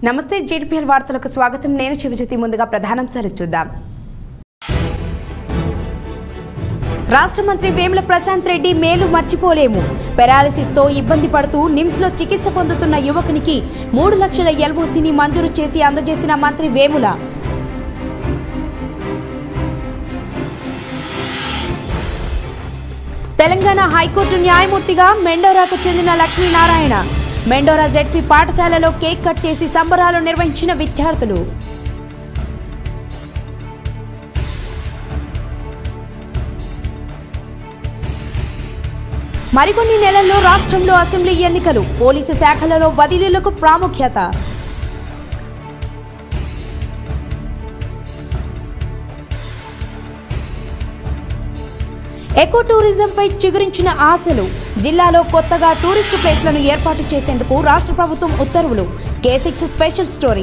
నమస్తే జీడిపిఎల్ వార్తలకు స్వాగతం నేను శివజ్యోతి ముందుగా ప్రధానాంశాలు చూద్దాం రాష్ట్ర మంత్రి వేముల ప్రశాంత్ రెడ్డి మేలు మర్చిపోలేము పెరాలసిస్తో ఇబ్బంది పడుతూ నిమ్స్లో చికిత్స పొందుతున్న యువకునికి మూడు లక్షల ఎల్ఓసిని మంజూరు చేసి అందజేసిన మంత్రి వేముల తెలంగాణ హైకోర్టు న్యాయమూర్తిగా మెండోరాకు చెందిన లక్ష్మీనారాయణ మెండోరా జెడ్పీ పాఠశాలలో కేక్ కట్ చేసి సంబరాలు నిర్వహించిన విద్యార్థులు మరికొన్ని నెలల్లో రాష్ట్రంలో అసెంబ్లీ ఎన్నికలు పోలీసు శాఖలలో బదిలీలకు ప్రాముఖ్యత ఎకో టూరిజంపై చిగురించిన ఆశలు జిల్లాలో కొత్తగా టూరిస్టు ప్లేస్లను ఏర్పాటు చేసేందుకు రాష్ట్ర ప్రభుత్వం ఉత్తర్వులు కే సిక్స్ స్పెషల్ స్టోరీ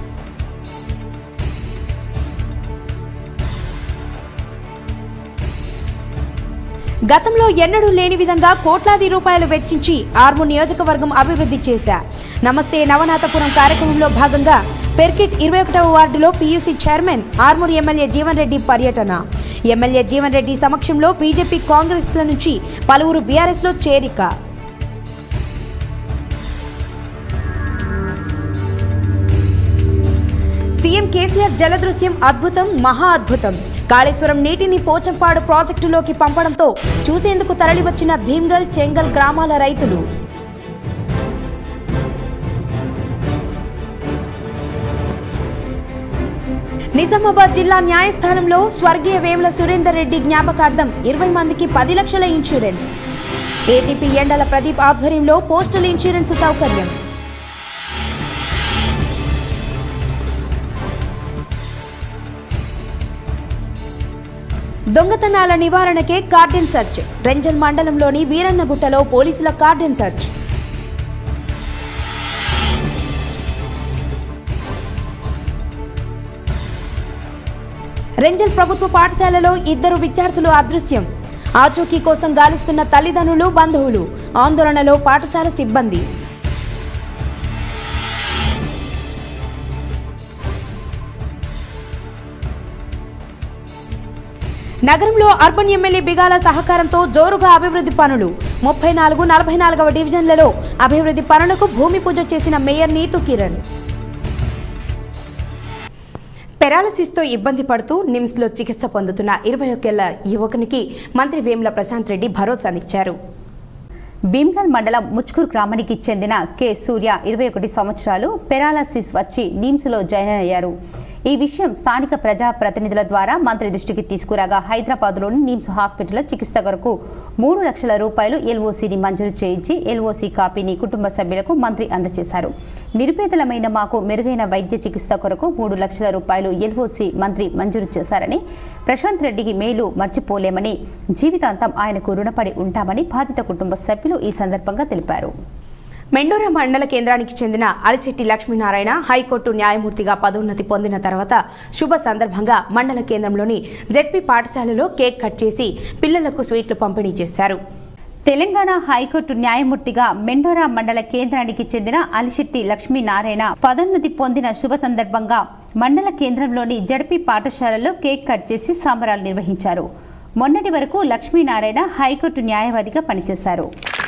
గతంలో ఎన్నడూ లేని విధంగా కోట్లాది రూపాయలు వెచ్చించి ఆర్మూర్ నియోజకవర్గం అభివృద్ధి చేశా నమస్తే నవనాథపురం కార్యక్రమంలో భాగంగా పెర్కిట్ ఇరవై ఒకటవ వార్డులో PUC chairman Armoor MLA Jeevan Reddy పర్యటన ఎమ్మెల్యే జీవన్ రెడ్డి సమక్షంలో బీజేపీ కాంగ్రెస్ల నుంచి పలువురు బీఆర్ఎస్లో చేరిక సీఎం కేసీఆర్ జలదృశ్యం అద్భుతం మహా అద్భుతం కాళేశ్వరం నీటిని పోచంపాడు ప్రాజెక్టులోకి పంపడంతో చూసేందుకు తరలివచ్చిన భీమ్గల్ చెంగల్ గ్రామాల రైతులు నిజామాబాద్ జిల్లా న్యాయస్థానంలో స్వర్గీయ వేముల సురేందర్ రెడ్డి జ్ఞాపకార్థం ఇరవై మందికి పది లక్షల ఇన్సూరెన్స్ ఏజీపీ ఎండల ప్రదీప్ ఆధ్వర్యంలో పోస్టల్ ఇన్సూరెన్స్ సౌకర్యం దొంగతనాల నివారణకే కార్డెన్ సెర్చ్ రెంజల్ మండలంలోని వీరన్నగుట్టలో పోలీసుల కార్డెన్ సెర్చ్ రెంజల్ ప్రభుత్వ పాఠశాలలో ఇద్దరు విద్యార్థులు అదృశ్యం ఆచూకీ కోసం గాలిస్తున్న తల్లిదండ్రులు బంధువులు ఆందోళనలో పాఠశాల సిబ్బంది నగరంలో అర్బన్ ఎమ్మెల్యే బిగాల సహకారంతో జోరుగా అభివృద్ధి పనులు ముప్పై నాలుగు నలభై నాలుగవ డివిజన్లలో అభివృద్ధి పనులకు భూమి పూజ చేసిన మేయర్ నీతు కిరణ్ పెరాలసిస్తో ఇబ్బంది పడుతూ నిమ్స్లో చికిత్స పొందుతున్న ఇరవై ఒకేళ్ల యువకునికి మంత్రి వేముల ప్రశాంత్ రెడ్డి భరోసానిచ్చారు భీమ్గల్ మండలం ముచ్కూరు గ్రామానికి చెందిన కె సూర్య ఇరవై ఒకటి సంవత్సరాలు పెరాలసిస్ వచ్చి నిమ్స్లో జాయిన్ అయ్యారు ఈ విషయం స్థానిక ప్రజా ప్రతినిధుల ద్వారా మంత్రి దృష్టికి తీసుకురాగా హైదరాబాద్లోని నిమ్స్ హాస్పిటల్లో చికిత్స కొరకు మూడు లక్షల రూపాయలు ఎల్ఓసిని మంజూరు చేయించి ఎల్ఓసి కాపీని కుటుంబ సభ్యులకు మంత్రి అందజేశారు నిరుపేదలమైన మాకు మెరుగైన వైద్య చికిత్స కొరకు మూడు లక్షల రూపాయలు ఎల్ఓసి మంత్రి మంజూరు చేశారని ప్రశాంత్ రెడ్డికి మేలు మర్చిపోలేమని జీవితాంతం ఆయనకు రుణపడి ఉంటామని బాధిత కుటుంబ సభ్యులు ఈ సందర్భంగా తెలిపారు మెండోరా మండల కేంద్రానికి చెందిన అలిశెట్టి లక్ష్మీనారాయణ హైకోర్టు న్యాయమూర్తిగా పదోన్నతి పొందిన తర్వాత శుభ సందర్భంగా మండల కేంద్రంలోని జెడ్పీ పాఠశాలలో కేక్ కట్ చేసి పిల్లలకు స్వీట్లు పంపిణీ చేశారు తెలంగాణ హైకోర్టు న్యాయమూర్తిగా మెండోరా మండల కేంద్రానికి చెందిన అలిశెట్టి లక్ష్మీనారాయణ పదోన్నతి పొందిన శుభ సందర్భంగా మండల కేంద్రంలోని జడ్పీ పాఠశాలలో కేక్ కట్ చేసి సంబరాలు నిర్వహించారు మొన్నటి వరకు లక్ష్మీనారాయణ హైకోర్టు న్యాయవాదిగా పనిచేశారు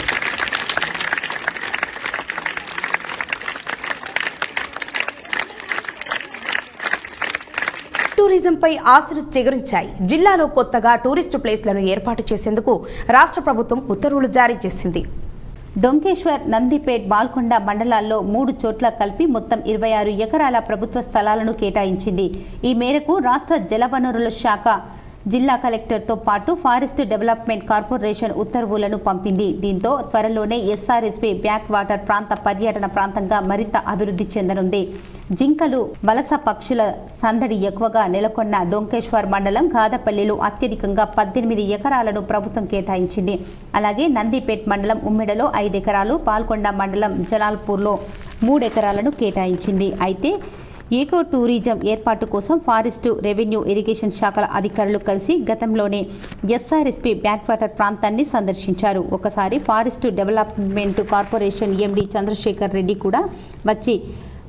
టూరిజంపై ఆశలు చిగురించాయి జిల్లాలో కొత్తగా టూరిస్టు ప్లేస్లను ఏర్పాటు చేసేందుకు రాష్ట్ర ప్రభుత్వం ఉత్తర్వులు జారీ చేసింది డొంకేశ్వర్ నందిపేట్ బాల్కొండ మండలాల్లో మూడు చోట్ల కలిపి మొత్తం ఇరవై ఆరు ఎకరాల ప్రభుత్వ స్థలాలను కేటాయించింది ఈ మేరకు రాష్ట్ర జలవనరుల శాఖ జిల్లా కలెక్టర్తో పాటు ఫారెస్ట్ డెవలప్మెంట్ కార్పొరేషన్ ఉత్తర్వులను పంపింది దీంతో త్వరలోనే ఎస్ఆర్ఎస్పీ బ్యాక్ వాటర్ ప్రాంత పర్యటన ప్రాంతంగా మరింత అభివృద్ధి చెందనుంది జింకలు వలస పక్షుల సందడి ఎక్కువగా నెలకొన్న డొంకేశ్వర్ మండలం గాదపల్లిలో అత్యధికంగా పద్దెనిమిది ఎకరాలను ప్రభుత్వం కేటాయించింది అలాగే నందిపేట్ మండలం ఉమ్మెడలో ఐదు ఎకరాలు పాల్కొండ మండలం జలాల్పూర్లో మూడు ఎకరాలను కేటాయించింది అయితే ఈకో టూరిజం ఏర్పాటు కోసం ఫారెస్టు రెవెన్యూ ఇరిగేషన్ శాఖల అధికారులు కలిసి గతంలోనే ఎస్ఆర్ఎస్పీ బ్యాక్ వాటర్ ప్రాంతాన్ని సందర్శించారు ఒకసారి forest development corporation MD Chandrashekar Reddy కూడా వచ్చి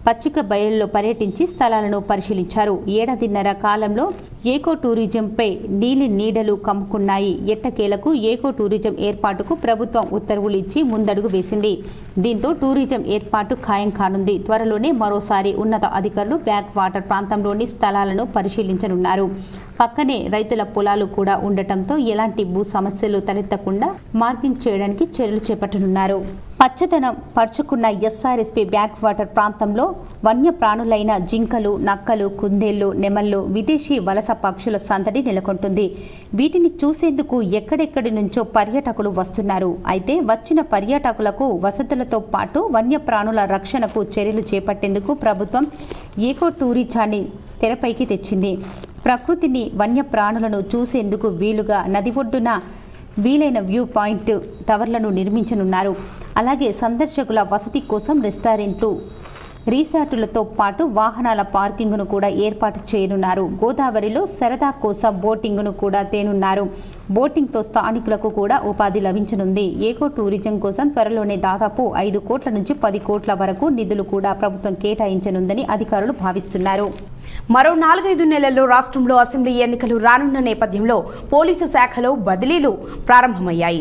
పచ్చిక బయల్లో పర్యటించి స్థలాలను పరిశీలించారు ఏడాదిన్నర కాలంలో ఏకో టూరిజంపై నీలి నీడలు కమ్ముకున్నాయి ఎట్టకేలకు ఏకో టూరిజం ఏర్పాటుకు ప్రభుత్వం ఉత్తర్వులు ఇచ్చి ముందడుగు వేసింది దీంతో టూరిజం ఏర్పాటు ఖాయం కానుంది త్వరలోనే మరోసారి ఉన్నత అధికారులు బ్యాక్ వాటర్ ప్రాంతంలోని స్థలాలను పరిశీలించనున్నారు పక్కనే రైతుల పొలాలు కూడా ఉండటంతో ఎలాంటి భూ సమస్యలు తలెత్తకుండా మార్కింగ్ చేయడానికి చర్యలు చేపట్టనున్నారు పచ్చదనం పరుచుకున్న ఎస్ఆర్ఎస్పీ బ్యాక్ వాటర్ ప్రాంతంలో వన్య ప్రాణులైన జింకలు నక్కలు కుందేళ్లు నెమళ్ళు విదేశీ వలస పక్షుల సందడి నెలకొంటుంది వీటిని చూసేందుకు ఎక్కడెక్కడి నుంచో పర్యాటకులు వస్తున్నారు అయితే వచ్చిన పర్యాటకులకు వసతులతో పాటు వన్యప్రాణుల రక్షణకు చర్యలు చేపట్టేందుకు ప్రభుత్వం ఏకో టూరిజాన్ని తెరపైకి తెచ్చింది ప్రకృతిని వన్యప్రాణులను చూసేందుకు వీలుగా నది ఒడ్డున వీలైన వ్యూ పాయింట్ టవర్లను నిర్మించనున్నారు అలాగే సందర్శకుల వసతి కోసం రెస్టారెంట్లు రీసార్టులతో పాటు వాహనాల పార్కింగ్ను కూడా ఏర్పాటు చేయనున్నారు గోదావరిలో సరదా కోసం బోటింగ్ను కూడా తేనున్నారు బోటింగ్తో స్థానికులకు కూడా ఉపాధి లభించనుంది ఏకో టూరిజం కోసం త్వరలోనే దాదాపు ఐదు కోట్ల నుంచి పది కోట్ల వరకు నిధులు కూడా ప్రభుత్వం కేటాయించనుందని అధికారులు భావిస్తున్నారు మరో నాలుగైదు నెలల్లో రాష్ట్రంలో అసెంబ్లీ ఎన్నికలు రానున్న నేపథ్యంలో పోలీసు శాఖలో బదిలీలు ప్రారంభమయ్యాయి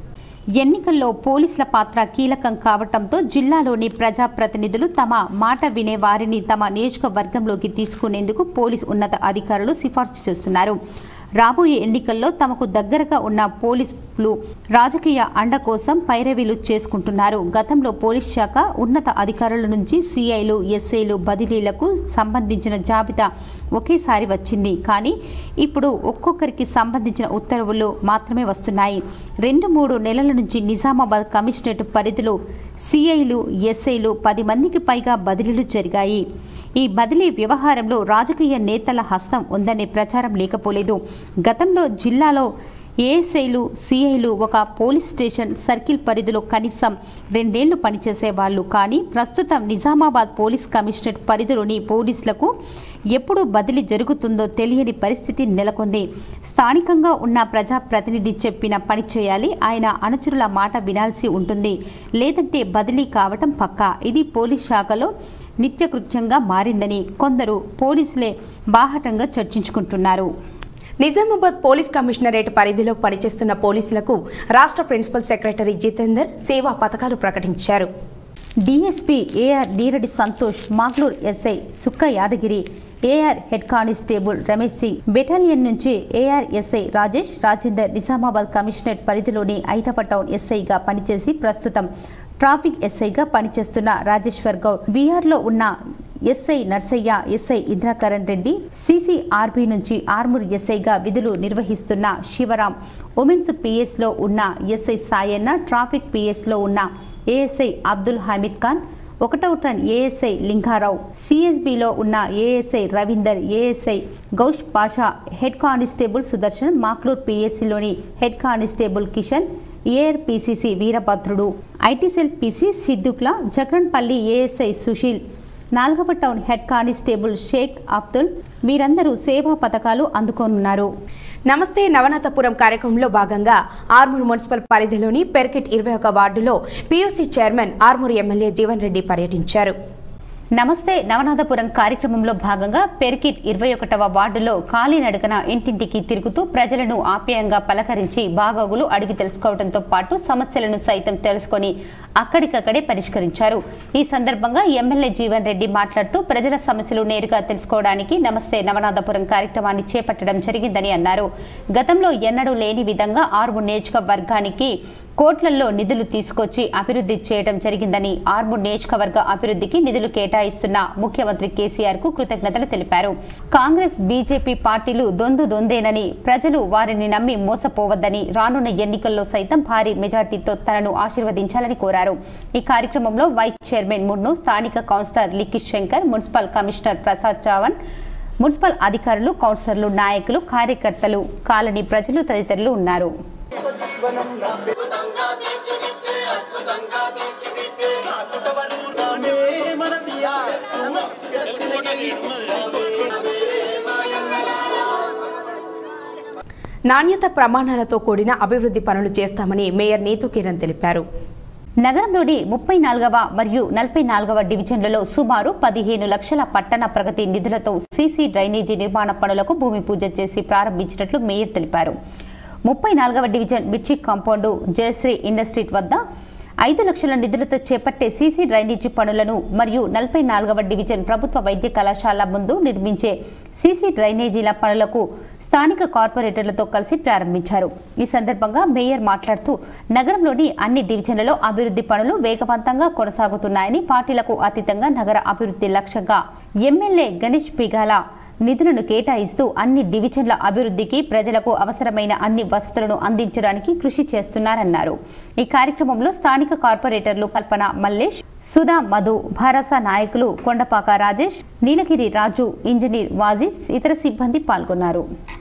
ఎన్నికల్లో పోలీసుల పాత్ర కీలకం కావటంతో జిల్లాలోని ప్రజాప్రతినిధులు తమ మాట వినే వారిని తమ నియోజకవర్గంలోకి తీసుకునేందుకు పోలీసు ఉన్నత అధికారులు సిఫార్సు చేస్తున్నారు రాబోయే ఎన్నికల్లో తమకు దగ్గరగా ఉన్న పోలీసులు రాజకీయ అండ కోసం పైరవీలు చేసుకుంటున్నారు గతంలో పోలీస్ శాఖ ఉన్నత అధికారుల నుంచి సిఐలు ఎస్ఐలు బదిలీలకు సంబంధించిన జాబితా ఒకేసారి వచ్చింది కానీ ఇప్పుడు ఒక్కొక్కరికి సంబంధించిన ఉత్తర్వులు మాత్రమే వస్తున్నాయి రెండు మూడు నెలల నుంచి నిజామాబాద్ కమిషనరేట్ పరిధిలో సిఐలు ఎస్ఐలు పది మందికి పైగా బదిలీలు జరిగాయి ఈ బదిలీ వ్యవహారంలో రాజకీయ నేతల హస్తం ఉందనే ప్రచారం లేకపోలేదు గతంలో జిల్లాలో ఏఎస్ఐలు సిఐలు ఒక పోలీస్ స్టేషన్ సర్కిల్ పరిధిలో కనీసం రెండేళ్లు పనిచేసేవాళ్లు కానీ ప్రస్తుతం నిజామాబాద్ పోలీస్ కమిషనరేట్ పరిధిలోని పోలీసులకు ఎప్పుడు బదిలీ జరుగుతుందో తెలియని పరిస్థితి నెలకొంది స్థానికంగా ఉన్న ప్రజాప్రతినిధి చెప్పిన పని చేయాలి ఆయన అనుచరుల మాట వినాల్సి ఉంటుంది లేదంటే బదిలీ కావటం పక్కా ఇది పోలీస్ శాఖలో నిత్యకృత్యంగా మారిందని కొందరు పోలీసులే బాహటంగా చర్చించుకుంటున్నారు నిజామాబాద్ పోలీస్ కమిషనరేట్ పరిధిలో పనిచేస్తున్న పోలీసులకు రాష్ట్ర ప్రిన్సిపల్ సెక్రటరీ జితేందర్ సేవా పథకాలు ప్రకటించారు DSP AR Neeradi Santosh Maglur SI Sukka Yadagiri AR head constable Ramesh Singh battalion నుంచి AR SI Rajesh Rajender Nizamabad commissionerate పరిధిలోని ఐతప టౌన్ ఎస్ఐగా పనిచేసి ప్రస్తుతం ట్రాఫిక్ ఎస్ఐగా పనిచేస్తున్న రాజేశ్వర్ గౌడ్ బీఆర్లో ఉన్న SI Narsaiah SI Indrakaran Reddy CCRB నుంచి ఆర్మూర్ ఎస్ఐగా విధులు నిర్వహిస్తున్న శివరాం ఉమెన్స్ పిఎస్లో ఉన్న ఎస్ఐ సాయన్న ట్రాఫిక్ పిఎస్లో ఉన్న ఏఎస్ఐ అబ్దుల్ హమీద్ ఖాన్ ఒకటవ టన్ ఏఎస్ఐ లింగారావు సిఎస్బిలో ఉన్న ASI Ravinder ASI Gouse Pasha head constable Sudarshan Makloor పిఎస్సిలోని head constable Kishan ARPCC Veerabhadrudu IT cell PC సిద్దుక్లా జగన్పల్లి ఏఎస్ఐ సుశీల్ నాలుగవ town head constable Sheikh Abdul వీరందరూ సేవా పథకాలు అందుకోనున్నారు నమస్తే నవనాథపురం కార్యక్రమంలో భాగంగా ఆర్మూర్ మున్సిపల్ పరిధిలోని పెర్కిట్ ఇరవై ఒక వార్డులో PUC chairman Armoor MLA Jeevan Reddy పర్యటించారు నమస్తే నవనాథపురం కార్యక్రమంలో భాగంగా పెరికిట్ ఇరవై ఒకటవ వార్డులో కాలినడకన ఇంటింటికి తిరుగుతూ ప్రజలను ఆప్యాయంగా పలకరించి బాగోగులు అడిగి తెలుసుకోవడంతో పాటు సమస్యలను సైతం తెలుసుకొని అక్కడికక్కడే పరిష్కరించారు ఈ సందర్భంగా ఎమ్మెల్యే జీవన్ రెడ్డి మాట్లాడుతూ ప్రజల సమస్యలు నేరుగా తెలుసుకోవడానికి నమస్తే నవనాథపురం కార్యక్రమాన్ని చేపట్టడం జరిగిందని అన్నారు గతంలో ఎన్నడూ లేని విధంగా ఆరు నియోజకవర్గానికి కోట్లల్లో నిధులు తీసుకొచ్చి అభివృద్ధి చేయడం జరిగిందని ఆర్మూర్ నియోజకవర్గ అభివృద్ధికి నిధులు కేటాయిస్తున్న ముఖ్యమంత్రి కేసీఆర్ కు కృతజ్ఞతలు తెలిపారు కాంగ్రెస్ బీజేపీ పార్టీలు దొందు దొందేనని ప్రజలు వారిని నమ్మి మోసపోవద్దని రానున్న ఎన్నికల్లో సైతం భారీ మెజార్టీతో తనను ఆశీర్వదించాలని కోరారు ఈ కార్యక్రమంలో వైస్ చైర్మన్ మున్ను స్థానిక councillor Likki Shankar municipal commissioner Prasad Chavan municipal అధికారులు కౌన్సిలర్లు నాయకులు కార్యకర్తలు కాలనీ ప్రజలు తదితరులు ఉన్నారు నాణ్యత ప్రమాణాలతో కూడిన అభివృద్ధి పనులు చేస్తామని మేయర్ నీతు కిరణ్ తెలిపారు నగరంలోని ముప్పై నాలుగవ మరియు నలభై నాలుగవ డివిజన్లలో సుమారు పదిహేను లక్షల పట్టణ ప్రగతి నిధులతో సీసీ డ్రైనేజీ నిర్మాణ పనులకు భూమి పూజ చేసి ప్రారంభించినట్లు మేయర్ తెలిపారు ముప్పై నాలుగవ డివిజన్ మిర్చి కాంపౌండ్ జయశ్రీ ఇండస్ట్రీట్ వద్ద ఐదు లక్షల నిధులతో చేపట్టే సీసీ డ్రైనేజీ పనులను మరియు నలభై నాలుగవ డివిజన్ ప్రభుత్వ వైద్య కళాశాల ముందు నిర్మించే సీసీ డ్రైనేజీల పనులకు స్థానిక కార్పొరేటర్లతో కలిసి ప్రారంభించారు ఈ సందర్భంగా మేయర్ మాట్లాడుతూ నగరంలోని అన్ని డివిజన్లలో అభివృద్ధి పనులు వేగవంతంగా కొనసాగుతున్నాయని పార్టీలకు అతీతంగా నగర అభివృద్ధి లక్ష్యంగా ఎమ్మెల్యే గణేష్ పిగాల నిధులను కేటాయిస్తూ అన్ని డివిజన్ల అభివృద్ధికి ప్రజలకు అవసరమైన అన్ని వసతులను అందించడానికి కృషి చేస్తున్నారన్నారు ఈ కార్యక్రమంలో స్థానిక కార్పొరేటర్లు కల్పన మల్లేష్ సుధా మధు భరసా నాయకులు కొండపాక రాజేష్ నీలగిరి రాజు ఇంజనీర్ వాజిద్ ఇతర సిబ్బంది పాల్గొన్నారు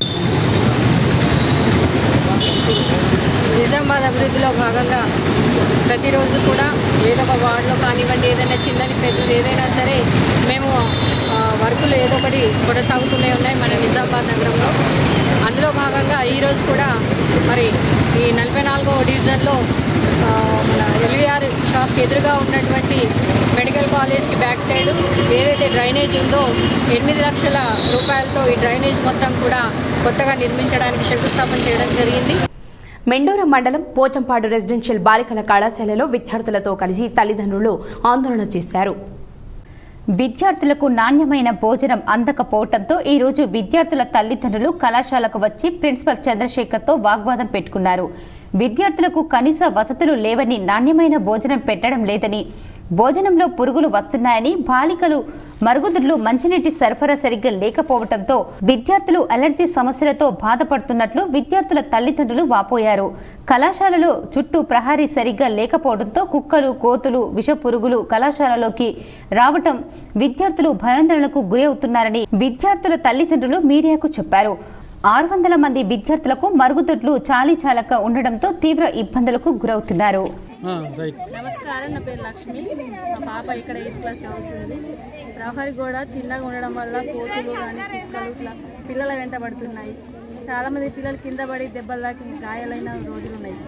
నిజామాబాద్ అభివృద్ధిలో భాగంగా ప్రతిరోజు కూడా ఏదో ఒక వార్డులో కానివ్వండి ఏదైనా చిన్నది పెద్దది ఏదైనా సరే మేము ఆ, వర్కులు ఏదో ఒకటి కొనసాగుతూనే ఉన్నాయి మన నిజామాబాద్ నగరంలో అందులో భాగంగా ఈరోజు కూడా మరి ఈ నలభై నాలుగో డివిజన్లో ఆ, మన ఎల్వీఆర్ షాప్కి ఎదురుగా ఉన్నటువంటి మెడికల్ కాలేజ్కి బ్యాక్ సైడ్ ఏదైతే డ్రైనేజ్ ఉందో ఎనిమిది లక్షల రూపాయలతో ఈ డ్రైనేజ్ మొత్తం కూడా కొత్తగా నిర్మించడానికి శంకుస్థాపన చేయడం జరిగింది మెండోర మండలం పోచంపాడు రెసిడెన్షియల్ బాలికల కళాశాలలో విద్యార్థులతో కలిసి తల్లిదండ్రులు ఆందోళన చేశారు విద్యార్థులకు నాణ్యమైన భోజనం అందకపోవడంతో ఈ రోజు విద్యార్థుల తల్లిదండ్రులు కళాశాలకు వచ్చి ప్రిన్సిపల్ చంద్రశేఖర్తో వాగ్వాదం పెట్టుకున్నారు విద్యార్థులకు కనీస వసతులు లేవని నాణ్యమైన భోజనం పెట్టడం లేదని భోజనంలో పురుగులు వస్తున్నాయని బాలికలు మరుగుదొడ్లు మంచినీటి సరఫరా సరిగ్గా లేకపోవడంతో విద్యార్థులు అలర్జీ సమస్యలతో బాధపడుతున్నట్లు విద్యార్థుల తల్లిదండ్రులు వాపోయారు కళాశాలలో చుట్టూ ప్రహారీ సరిగ్గా లేకపోవడంతో కుక్కలు కోతులు విష పురుగులు కళాశాలలోకి రావటం విద్యార్థులు భయాందోళనకు గురి అవుతున్నారని విద్యార్థుల తల్లిదండ్రులు మీడియాకు చెప్పారు ఆరు వందల మంది విద్యార్థులకు మరుగుదొడ్లు చాలీ చాలక ఉండడంతో తీవ్ర ఇబ్బందులకు గురవుతున్నారు రైట్ నమస్కారం నా పేరు లక్ష్మి మా పాప ఇక్కడ ఎయిత్ క్లాస్ చదువుతుంది ప్రహరీ కూడా చిన్నగా ఉండడం వల్ల కోతులు కానీ కుక్కలు ఇట్లా పిల్లల వెంట పడుతున్నాయి చాలామంది పిల్లలు కింద పడి దెబ్బలు దాకి గాయాలైన రోజులు ఉన్నాయి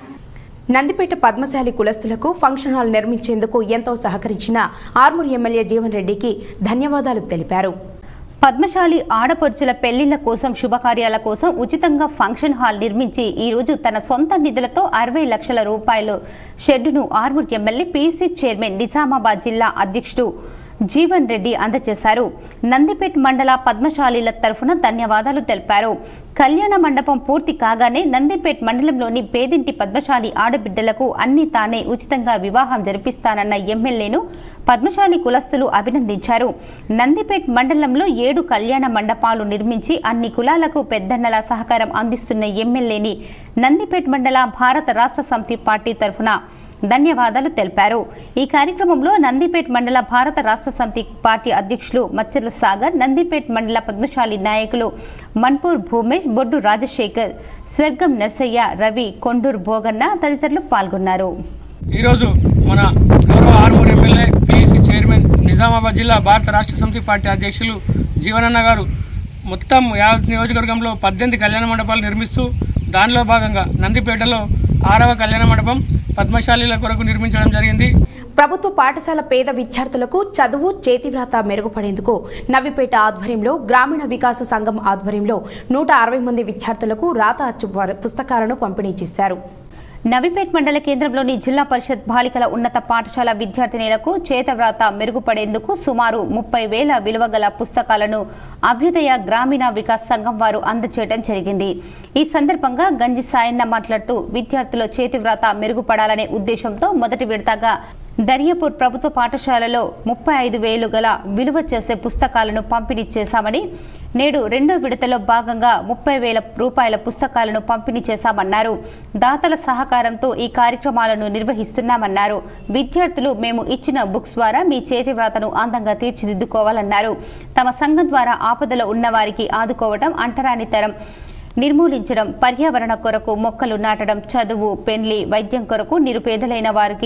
నందిపేట పద్మశాలి కులస్తులకు ఫంక్షన్ హాల్ నిర్మించేందుకు ఎంతో సహకరించిన ఆర్మూర్ ఎమ్మెల్యే జీవన్ రెడ్డికి ధన్యవాదాలు తెలిపారు పద్మశాలి ఆడపడుచుల పెళ్లిళ్ల కోసం శుభకార్యాల కోసం ఉచితంగా ఫంక్షన్ హాల్ నిర్మించి ఈ రోజు తన సొంత నిధులతో అరవై లక్షల రూపాయలు షెడ్డును Armoor MLA PUC chairman Nizamabad జిల్లా అధ్యక్షుడు జీవన్ రెడ్డి అందజేశారు నందిపేట్ మండల పద్మశాలీల తరఫున ధన్యవాదాలు తెలిపారు కళ్యాణ మండపం పూర్తి కాగానే నందిపేట్ మండలంలోని పేదింటి పద్మశాలి ఆడబిడ్డలకు అన్ని తానే ఉచితంగా వివాహం జరిపిస్తానన్న ఎమ్మెల్యేను పద్మశాలి కులస్తులు అభినందించారు నందిపేట్ మండలంలో ఏడు కళ్యాణ మండపాలు నిర్మించి అన్ని కులాలకు పెద్దన్నల సహకారం అందిస్తున్న ఎమ్మెల్యేని నందిపేట్ మండల భారత రాష్ట్ర సమితి పార్టీ తరఫున ధన్యవాదాలు తెలిపారు ఈ కార్యక్రమంలో నందిపేట్ మండల భారత రాష్ట్ర సమితి పార్టీ అధ్యక్షులు మచ్చర్ల సాగర్ నందిపేట్ మండల పద్మశాలి నాయకులు మన్పూర్ భూమేష్ బొడ్డు రాజశేఖర్ స్వర్గం నర్సయ్య రవి కొండూరు భోగన్న తదితరులు పాల్గొన్నారు ఈరోజు మన గౌరవ Armoor MLA PSC chairman Nizamabad జిల్లా భారత రాష్ట్ర సమితి పార్టీ అధ్యక్షులు జీవనన్న గారు మొత్తం యావత్ నియోజకవర్గంలో పద్దెనిమిది కళ్యాణ మండపాలు నిర్మిస్తూ దానిలో భాగంగా నందిపేటలో ఆరవ కళ్యాణ మండపం పద్మశాలీల కొరకు నిర్మించడం జరిగింది ప్రభుత్వ పాఠశాల పేద విద్యార్థులకు చదువు చేతివ్రాత మెరుగుపడేందుకు నవిపేట ఆధ్వర్యంలో గ్రామీణ వికాస సంఘం ఆధ్వర్యంలో నూట అరవై మంది విద్యార్థులకు రాత అచ్చు ప- పుస్తకాలను పంపిణీ చేశారు నవిపేట్ మండల కేంద్రంలోని జిల్లా పరిషత్ బాలికల ఉన్నత పాఠశాల విద్యార్థినిలకు చేతవ్రాత మెరుగుపడేందుకు సుమారు ముప్పై వేల విలువ గల పుస్తకాలను అభ్యుదయ గ్రామీణ వికాస్ సంఘం వారు అందజేయడం జరిగింది ఈ సందర్భంగా గంజి సాయన్న మాట్లాడుతూ విద్యార్థుల చేతివ్రాత మెరుగుపడాలనే ఉద్దేశంతో మొదటి విడతగా దర్యాపూర్ ప్రభుత్వ పాఠశాలలో ముప్పై ఐదు వేలు గల విలువ చేసే పుస్తకాలను పంపిణీ చేశామని నేడు రెండో విడతలో భాగంగా ముప్పై వేల రూపాయల పుస్తకాలను పంపిణీ చేశామన్నారు దాతల సహకారంతో ఈ కార్యక్రమాలను నిర్వహిస్తున్నామన్నారు విద్యార్థులు మేము ఇచ్చిన బుక్స్ ద్వారా మీ చేతి వ్రాతను అందంగా తీర్చిదిద్దుకోవాలన్నారు తమ సంఘం ద్వారా ఆపదలో ఉన్నవారికి ఆదుకోవడం అంటరానితరం నిర్మూలించడం పర్యావరణ కొరకు మొక్కలు నాటడం చదువు పెండ్లి వైద్యం కొరకు నిరుపేదలైన వారికి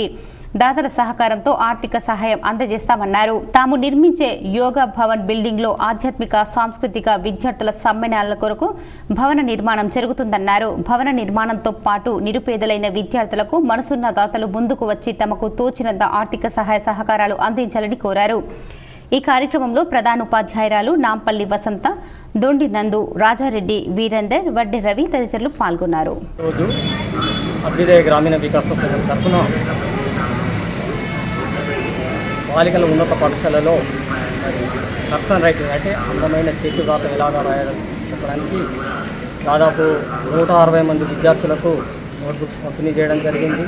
దాతల సహకారంతో ఆర్థిక సహాయం అందజేస్తామన్నారు తాము నిర్మించే యోగా భవన్ బిల్డింగ్ లో ఆధ్యాత్మిక సాంస్కృతిక విద్యార్థుల సమ్మేళనాల కొరకు భవన నిర్మాణం జరుగుతుందన్నారు భవన నిర్మాణంతో పాటు నిరుపేదలైన విద్యార్థులకు మనసున్న దాతలు ముందుకు వచ్చి తమకు తోచినంత ఆర్థిక సహాయ సహకారాలు అందించాలని కోరారు ఈ కార్యక్రమంలో ప్రధాన ఉపాధ్యాయురాలు నాంపల్లి వసంత దొండి నందు రాజారెడ్డి వీరేందర్ వడ్డె రవి తదితరులు పాల్గొన్నారు రోజు అభ్యుదయ గ్రామీణ వికాస సంఘం తరఫున బాలికల ఉన్నత పాఠశాలలో మరి పర్సనల్ రైటింగ్ అంటే అందమైన చేతి రాత ఎలాగా రాయాలని చెప్పడానికి దాదాపు నూట అరవై మంది విద్యార్థులకు నోట్బుక్స్ పంపిణీ చేయడం జరిగింది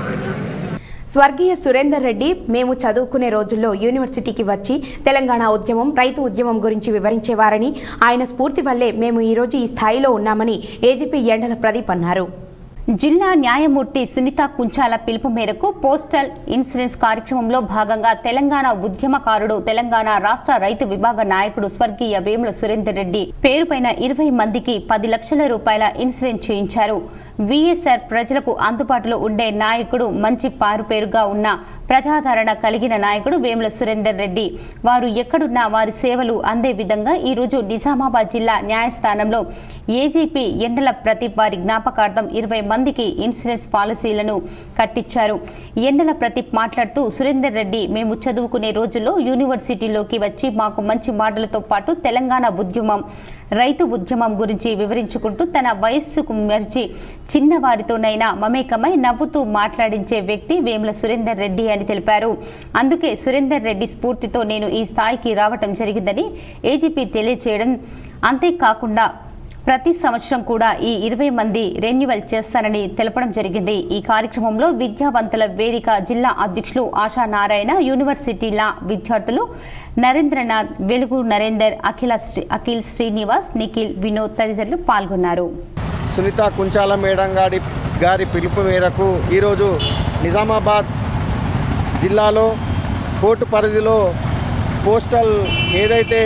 స్వర్గీయ సురేందర్ రెడ్డి మేము చదువుకునే రోజుల్లో యూనివర్సిటీకి వచ్చి తెలంగాణ ఉద్యమం రైతు ఉద్యమం గురించి వివరించేవారని ఆయన స్ఫూర్తి వల్లే మేము ఈరోజు ఈ స్థాయిలో ఉన్నామని ఏజీపీ ఎండల ప్రదీప్ అన్నారు జిల్లా న్యాయమూర్తి సునీత కుంచాల పిలుపు మేరకు పోస్టల్ ఇన్సూరెన్స్ కార్యక్రమంలో భాగంగా తెలంగాణ ఉద్యమకారుడు తెలంగాణ రాష్ట్ర రైతు విభాగ నాయకుడు స్వర్గీయ వేముల సురేందర్ రెడ్డి పేరుపైన ఇరవై మందికి పది లక్షల రూపాయల ఇన్సూరెన్స్ చేయించారు విఎస్ఆర్ ప్రజలకు అందుబాటులో ఉండే నాయకుడు మంచి పారుపేరుగా ఉన్న ప్రజాదరణ కలిగిన నాయకుడు వేముల సురేందర్ రెడ్డి వారు ఎక్కడున్నా వారి సేవలు అందే విధంగా ఈరోజు నిజామాబాద్ జిల్లా న్యాయస్థానంలో ఏజీపీ ఎండల ప్రదీప్ వారి జ్ఞాపకార్థం ఇరవై మందికి ఇన్సూరెన్స్ పాలసీలను కట్టించారు ఎండల ప్రదీప్ మాట్లాడుతూ సురేందర్ రెడ్డి మేము చదువుకునే రోజుల్లో యూనివర్సిటీలోకి వచ్చి మాకు మంచి మాటలతో పాటు తెలంగాణ ఉద్యమం రైతు ఉద్యమం గురించి వివరించుకుంటూ తన వయస్సుకు మరిచి చిన్నవారితోనైనా మమేకమై నవ్వుతూ మాట్లాడించే వ్యక్తి వేముల సురేందర్ రెడ్డి అని తెలిపారు అందుకే సురేందర్ రెడ్డి స్ఫూర్తితో నేను ఈ స్థాయికి రావటం జరిగిందని ఏజీపీ తెలియజేయడం అంతేకాకుండా ప్రతి సంవత్సరం కూడా ఈ ఇరవై మంది రెన్యువల్ చేస్తానని తెలపడం జరిగింది ఈ కార్యక్రమంలో విద్యావంతుల వేదిక జిల్లా అధ్యక్షులు ఆశా నారాయణ యూనివర్సిటీల విద్యార్థులు నరేంద్రనాథ్ వెలుగు నరేందర్ అఖిల శ్రీ అఖిల్ శ్రీనివాస్ నిఖిల్ వినోద్ తదితరులు పాల్గొన్నారు సునీత కుంచాల మేడం గారి గారి పిలుపు మేరకు ఈరోజు నిజామాబాద్ జిల్లాలో కోర్టు పరిధిలో పోస్టల్ ఏదైతే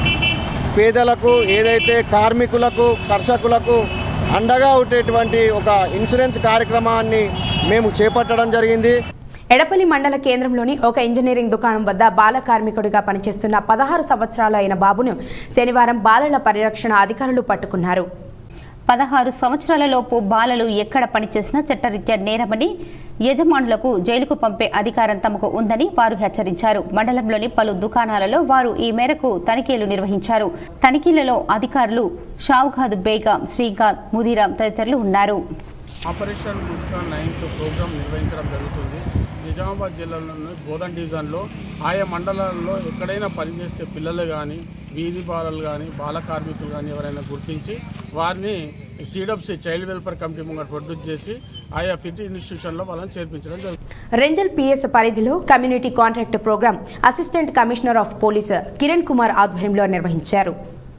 పేదలకు ఏదైతే కార్మికులకు కర్షకులకు అండగా ఉండేటువంటి ఒక ఇన్సూరెన్స్ కార్యక్రమాన్ని మేము చేపట్టడం జరిగింది ఎడపల్లి మండల కేంద్రంలోని ఒక ఇంజనీరింగ్ దుకాణం వద్ద బాల కార్మికుడిగా పనిచేస్తున్న పదహారు సంవత్సరాలు అయిన బాబును శనివారం బాలల పరిరక్షణ అధికారులు పట్టుకున్నారు పదహారు సంవత్సరాలలోపు బాలలు ఎక్కడ పనిచేసినా చట్టరీత్యా నేరమని యజమానులకు జైలుకు పంపే అధికారం తమకు ఉందని వారు హెచ్చరించారు మండలంలోని పలు దుకాణాలలో వారు ఈ మేరకు తనిఖీలు నిర్వహించారు తనిఖీలలో అధికారులు షావుఖాద్ బేగం శ్రీకాంత్ ముదిరాం తదితరులు ఉన్నారు ఆపరేషన్ ముస్కాన్ నైన్త్ ప్రోగ్రాం నిర్వహించడం జరుగుతుంది నిజామాబాద్ జిల్లాలోని బోధన్ డివిజన్లో ఆయా మండలాల్లో ఎక్కడైనా పనిచేసే పిల్లలు కానీ వీధి బాలలు కానీ బాల కార్మికులు కానీ ఎవరైనా గుర్తించి వారిని సీడబ్సీ చైల్డ్ వెల్ఫేర్ కమిటీ ముంగట ప్రొడ్యూస్ చేసి ఆయా ఫిట్ ఇన్స్టిట్యూషన్లో వాళ్ళని చేర్పించడం జరుగుతుంది రెంజల్ పిఎస్ పరిధిలో community contract programme assistant commissioner of police Kiran Kumar ఆధ్వర్యంలో నిర్వహించారు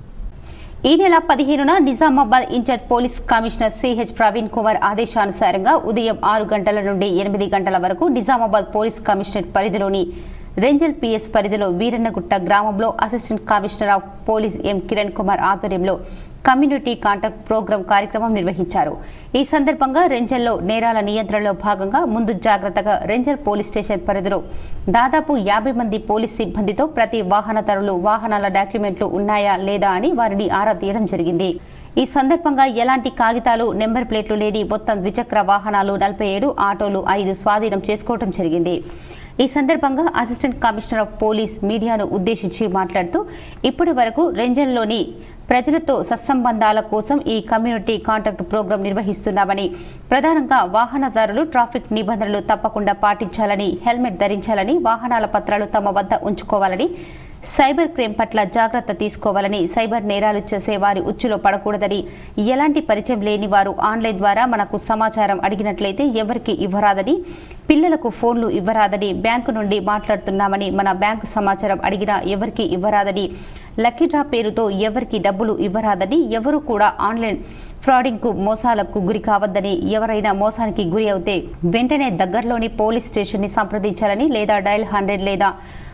ఈ నెల పదిహేనున Nizamabad incharge police commissioner CH Praveen Kumar ఆదేశానుసారంగా ఉదయం ఆరు గంటల నుండి ఎనిమిది గంటల వరకు నిజామాబాద్ పోలీస్ కమిషనరేట్ పరిధిలోని రెంజల్ పిఎస్ పరిధిలో వీరన్నగుట్ట గ్రామంలో assistant commissioner of police M Kiran Kumar ఆధ్వర్యంలో కమ్యూనిటీ కాంటాక్ట్ ప్రోగ్రాం కార్యక్రమం నిర్వహించారు ఈ సందర్భంగా రెంజల్లో నేరాల నియంత్రణలో భాగంగా ముందు జాగ్రత్తగా రెంజల్ పోలీస్ స్టేషన్ పరిధిలో దాదాపు యాభై మంది పోలీస్ సిబ్బందితో ప్రతి వాహనదారులు వాహనాల డాక్యుమెంట్లు ఉన్నాయా లేదా అని వారిని ఆరా తీయడం జరిగింది ఈ సందర్భంగా ఎలాంటి కాగితాలు నెంబర్ ప్లేట్లు లేని మొత్తం ద్విచక్ర వాహనాలు నలభై ఏడు ఆటోలు ఐదు స్వాధీనం చేసుకోవడం జరిగింది ఈ సందర్భంగా అసిస్టెంట్ కమిషనర్ ఆఫ్ పోలీస్ మీడియాను ఉద్దేశించి మాట్లాడుతూ ఇప్పటి వరకు రెంజన్లోని ప్రజలతో సత్సంబంధాల కోసం ఈ కమ్యూనిటీ కాంటాక్ట్ ప్రోగ్రాం నిర్వహిస్తున్నామని ప్రధానంగా వాహనదారులు ట్రాఫిక్ నిబంధనలు తప్పకుండా పాటించాలని హెల్మెట్ ధరించాలని వాహనాల పత్రాలు తమ వద్ద ఉంచుకోవాలని సైబర్ క్రైమ్ పట్ల జాగ్రత్త తీసుకోవాలని సైబర్ నేరాలు చేసే వారి ఉచ్చులో పడకూడదని ఎలాంటి పరిచయం లేని వారు ఆన్లైన్ ద్వారా మనకు సమాచారం అడిగినట్లయితే ఎవరికి ఇవ్వరాదని పిల్లలకు ఫోన్లు ఇవ్వరాదని బ్యాంకు నుండి మాట్లాడుతున్నామని మన బ్యాంకు సమాచారం అడిగినా ఎవరికి ఇవ్వరాదని లక్కీ డ్రా పేరుతో ఎవరికి డబ్బులు ఇవ్వరాదని ఎవరు కూడా ఆన్లైన్ ఫ్రాడింగ్ కు మోసాలకు గురి కావద్దని ఎవరైనా మోసానికి గురి అవుతే వెంటనే దగ్గరలోని పోలీస్ స్టేషన్ ని సంప్రదించాలని లేదా డయల్ హండ్రెడ్ లేదా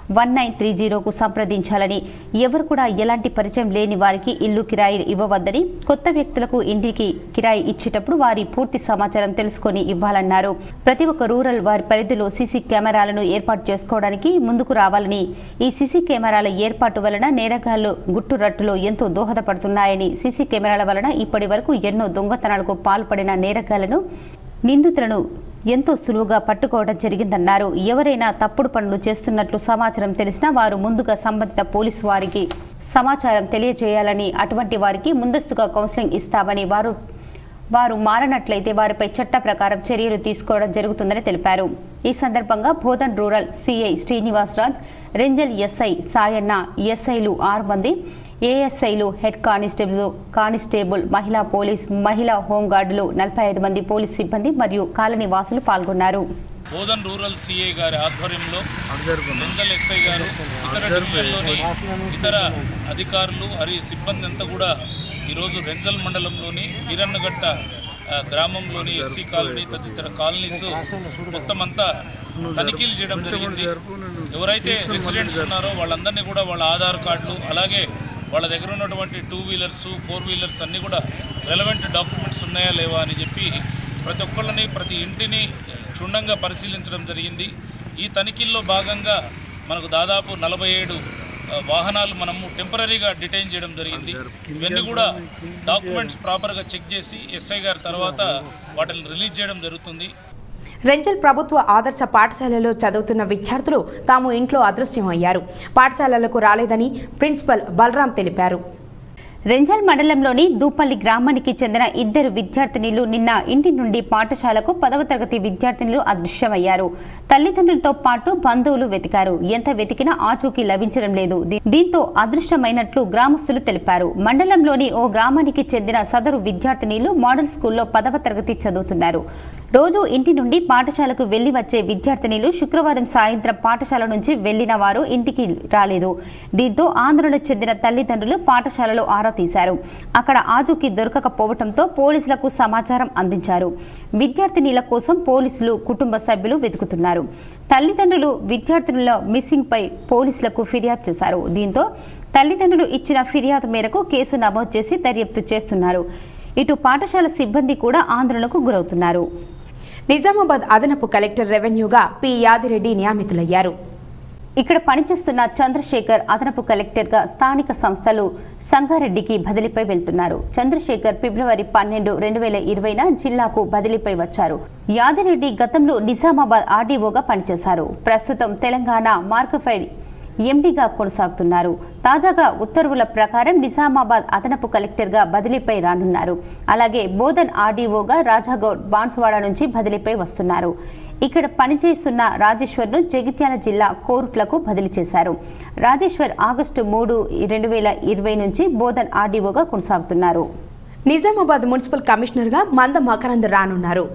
వన్ నైన్ త్రీ జీరోకు సంప్రదించాలని ఎవరు కూడా ఎలాంటి పరిచయం లేని వారికి ఇల్లు కిరాయి ఇవ్వవద్దని కొత్త వ్యక్తులకు ఇంటికి కిరాయి ఇచ్చేటప్పుడు వారి పూర్తి సమాచారం తెలుసుకొని ఇవ్వాలన్నారు ప్రతి ఒక్క రూరల్ వారి పరిధిలో సీసీ కెమెరాలను ఏర్పాటు చేసుకోవడానికి ముందుకు రావాలని ఈ సీసీ కెమెరాల ఏర్పాటు వలన నేరగాళ్లు గుట్టురట్టులో ఎంతో దోహదపడుతున్నాయని సీసీ కెమెరాల వలన ఇప్పటి వరకు ఎన్నో దొంగతనాలకు పాల్పడిన నేరగాళ్లను నిందితులను ఎంతో సులువుగా పట్టుకోవడం జరిగిందన్నారు ఎవరైనా తప్పుడు పనులు చేస్తున్నట్లు సమాచారం తెలిసినా వారు ముందుగా సంబంధిత పోలీసు వారికి సమాచారం తెలియజేయాలని అటువంటి వారికి ముందస్తుగా కౌన్సిలింగ్ ఇస్తామని వారు వారు మారనట్లయితే వారిపై చట్ట ప్రకారం చర్యలు తీసుకోవడం జరుగుతుందని తెలిపారు ఈ సందర్భంగా Bodhan rural CI Srinivasraj Renjal SI Sayanna ఎస్ఐలు ఆరు మంది ఏఎస్ఐలు హెడ్ కానిస్టేబుల్ కానిస్టేబుల్ మహిళా పోలీస్ మహిళా హోంగార్డులు నలభై ఐదు మంది పోలీస్ సిబ్బంది మరియు కాలనీ వాసులు పాల్గొన్నారు బోధన్ రూరల్ సిఐ గారి ఆధ్వర్యంలో రెంజల్ ఎస్ఐ గారు ఇతర డివిజన్లోని ఇతర అధికారులు మరియు సిబ్బంది అంతా కూడా ఈరోజు రెంజల్ మండలంలోని వీరన్నగట్ట ఆ, గ్రామంలోని ఎస్సీ కాలనీ తదితర కాలనీస్ మొత్తం అంతా తనిఖీలు చేయడం జరిగింది ఎవరైతే రెసిడెంట్స్ ఉన్నారో వాళ్ళందరినీ కూడా వాళ్ళ ఆధార్ కార్డులు అలాగే వాళ్ళ దగ్గర ఉన్నటువంటి టూ వీలర్స్ ఫోర్ వీలర్స్ అన్నీ కూడా రెలవెంట్ డాక్యుమెంట్స్ ఉన్నాయా లేవా అని చెప్పి ప్రతి ఒక్కళ్ళని ప్రతి ఇంటిని క్షుణ్ణంగా పరిశీలించడం జరిగింది ఈ తనిఖీల్లో భాగంగా మనకు దాదాపు నలభై ఏడు ఆ, వాహనాలు మనము టెంపరీగా డిటైన్ చేయడం జరిగింది ఇవన్నీ కూడా డాక్యుమెంట్స్ ప్రాపర్గా చెక్ చేసి ఎస్ఐ గారి తర్వాత వాటిని రిలీజ్ చేయడం జరుగుతుంది రెంజల్ ప్రభుత్వ ఆదర్శ పాఠశాలలో చదువుతున్న విద్యార్థులు తాము ఇంట్లో అదృశ్యమయ్యారు పాఠశాలలకు రాలేదని ప్రిన్సిపల్ బలరాం తెలిపారు రెంజల్ మండలంలోని దూపల్లి గ్రామానికి చెందిన ఇద్దరు విద్యార్థినిలు నిన్న ఇంటి నుండి పాఠశాలకు పదవ తరగతి విద్యార్థినులు అదృశ్యమయ్యారు తల్లిదండ్రులతో పాటు బంధువులు వెతికారు ఎంత వెతికినా ఆచూకీ లభించడం లేదు దీ- దీంతో అదృశ్యమైనట్లు గ్రామస్తులు తెలిపారు మండలంలోని ఓ గ్రామానికి చెందిన సదరు విద్యార్థినిలు మోడల్ స్కూల్లో పదవ తరగతి చదువుతున్నారు రోజు ఇంటి నుండి పాఠశాలకు వెళ్లి వచ్చే విద్యార్థినిలు శుక్రవారం సాయంత్రం పాఠశాల నుంచి వెళ్లిన వారు ఇంటికి రాలేదు దీంతో ఆందోళన చెందిన తల్లిదండ్రులు పాఠశాలలో ఆరా తీశారు అక్కడ ఆచూకీ దొరకకపోవడంతో పోలీసులకు సమాచారం అందించారు విద్యార్థినిల కోసం పోలీసులు కుటుంబ సభ్యులు వెతుకుతున్నారు తల్లిదండ్రులు విద్యార్థినుల మిస్సింగ్ పై పోలీసులకు ఫిర్యాదు చేశారు దీంతో తల్లిదండ్రులు ఇచ్చిన ఫిర్యాదు మేరకు కేసు నమోదు చేసి దర్యాప్తు చేస్తున్నారు ఇటు పాఠశాల సిబ్బంది కూడా ఆందోళనకు గురవుతున్నారు నిజామాబాద్ అదనపు కలెక్టర్ రెవెన్యూగా పి యాదిరెడ్డి నియమితులయ్యారు ఇక్కడ పనిచేస్తున్న చంద్రశేఖర్ అదనపు కలెక్టర్గా స్థానిక సంస్థలు సంగారెడ్డికి బదిలీపై వెళ్తున్నారు చంద్రశేఖర్ ఫిబ్రవరి పన్నెండు రెండు వేల ఇరవైన జిల్లాకు బదిలీపై వచ్చారు యాదిరెడ్డి గతంలో నిజామాబాద్ ఆర్డీఓగా పనిచేశారు ప్రస్తుతం తెలంగాణ మార్కఫైడ్ ఎండీగా కొనసాగుతున్నారు తాజాగా ఉత్తర్వుల ప్రకారం నిజామాబాద్ అదనపు కలెక్టర్గా బదిలీపై రానున్నారు అలాగే బోధన్ ఆర్డీఓగా రాజాగౌడ్ బాన్స్వాడ నుంచి బదిలీపై వస్తున్నారు ఇక్కడ పనిచేస్తున్న రాజేశ్వర్ను జగిత్యాల జిల్లా కోరుట్లకు బదిలీ చేశారు రాజేశ్వర్ ఆగస్టు మూడు రెండు వేల ఇరవై నుంచి బోధన్ ఆర్డీఓగా కొనసాగుతున్నారు నిజామాబాద్ మున్సిపల్ కమిషనర్గా మంద మకరంద్ రానున్నారు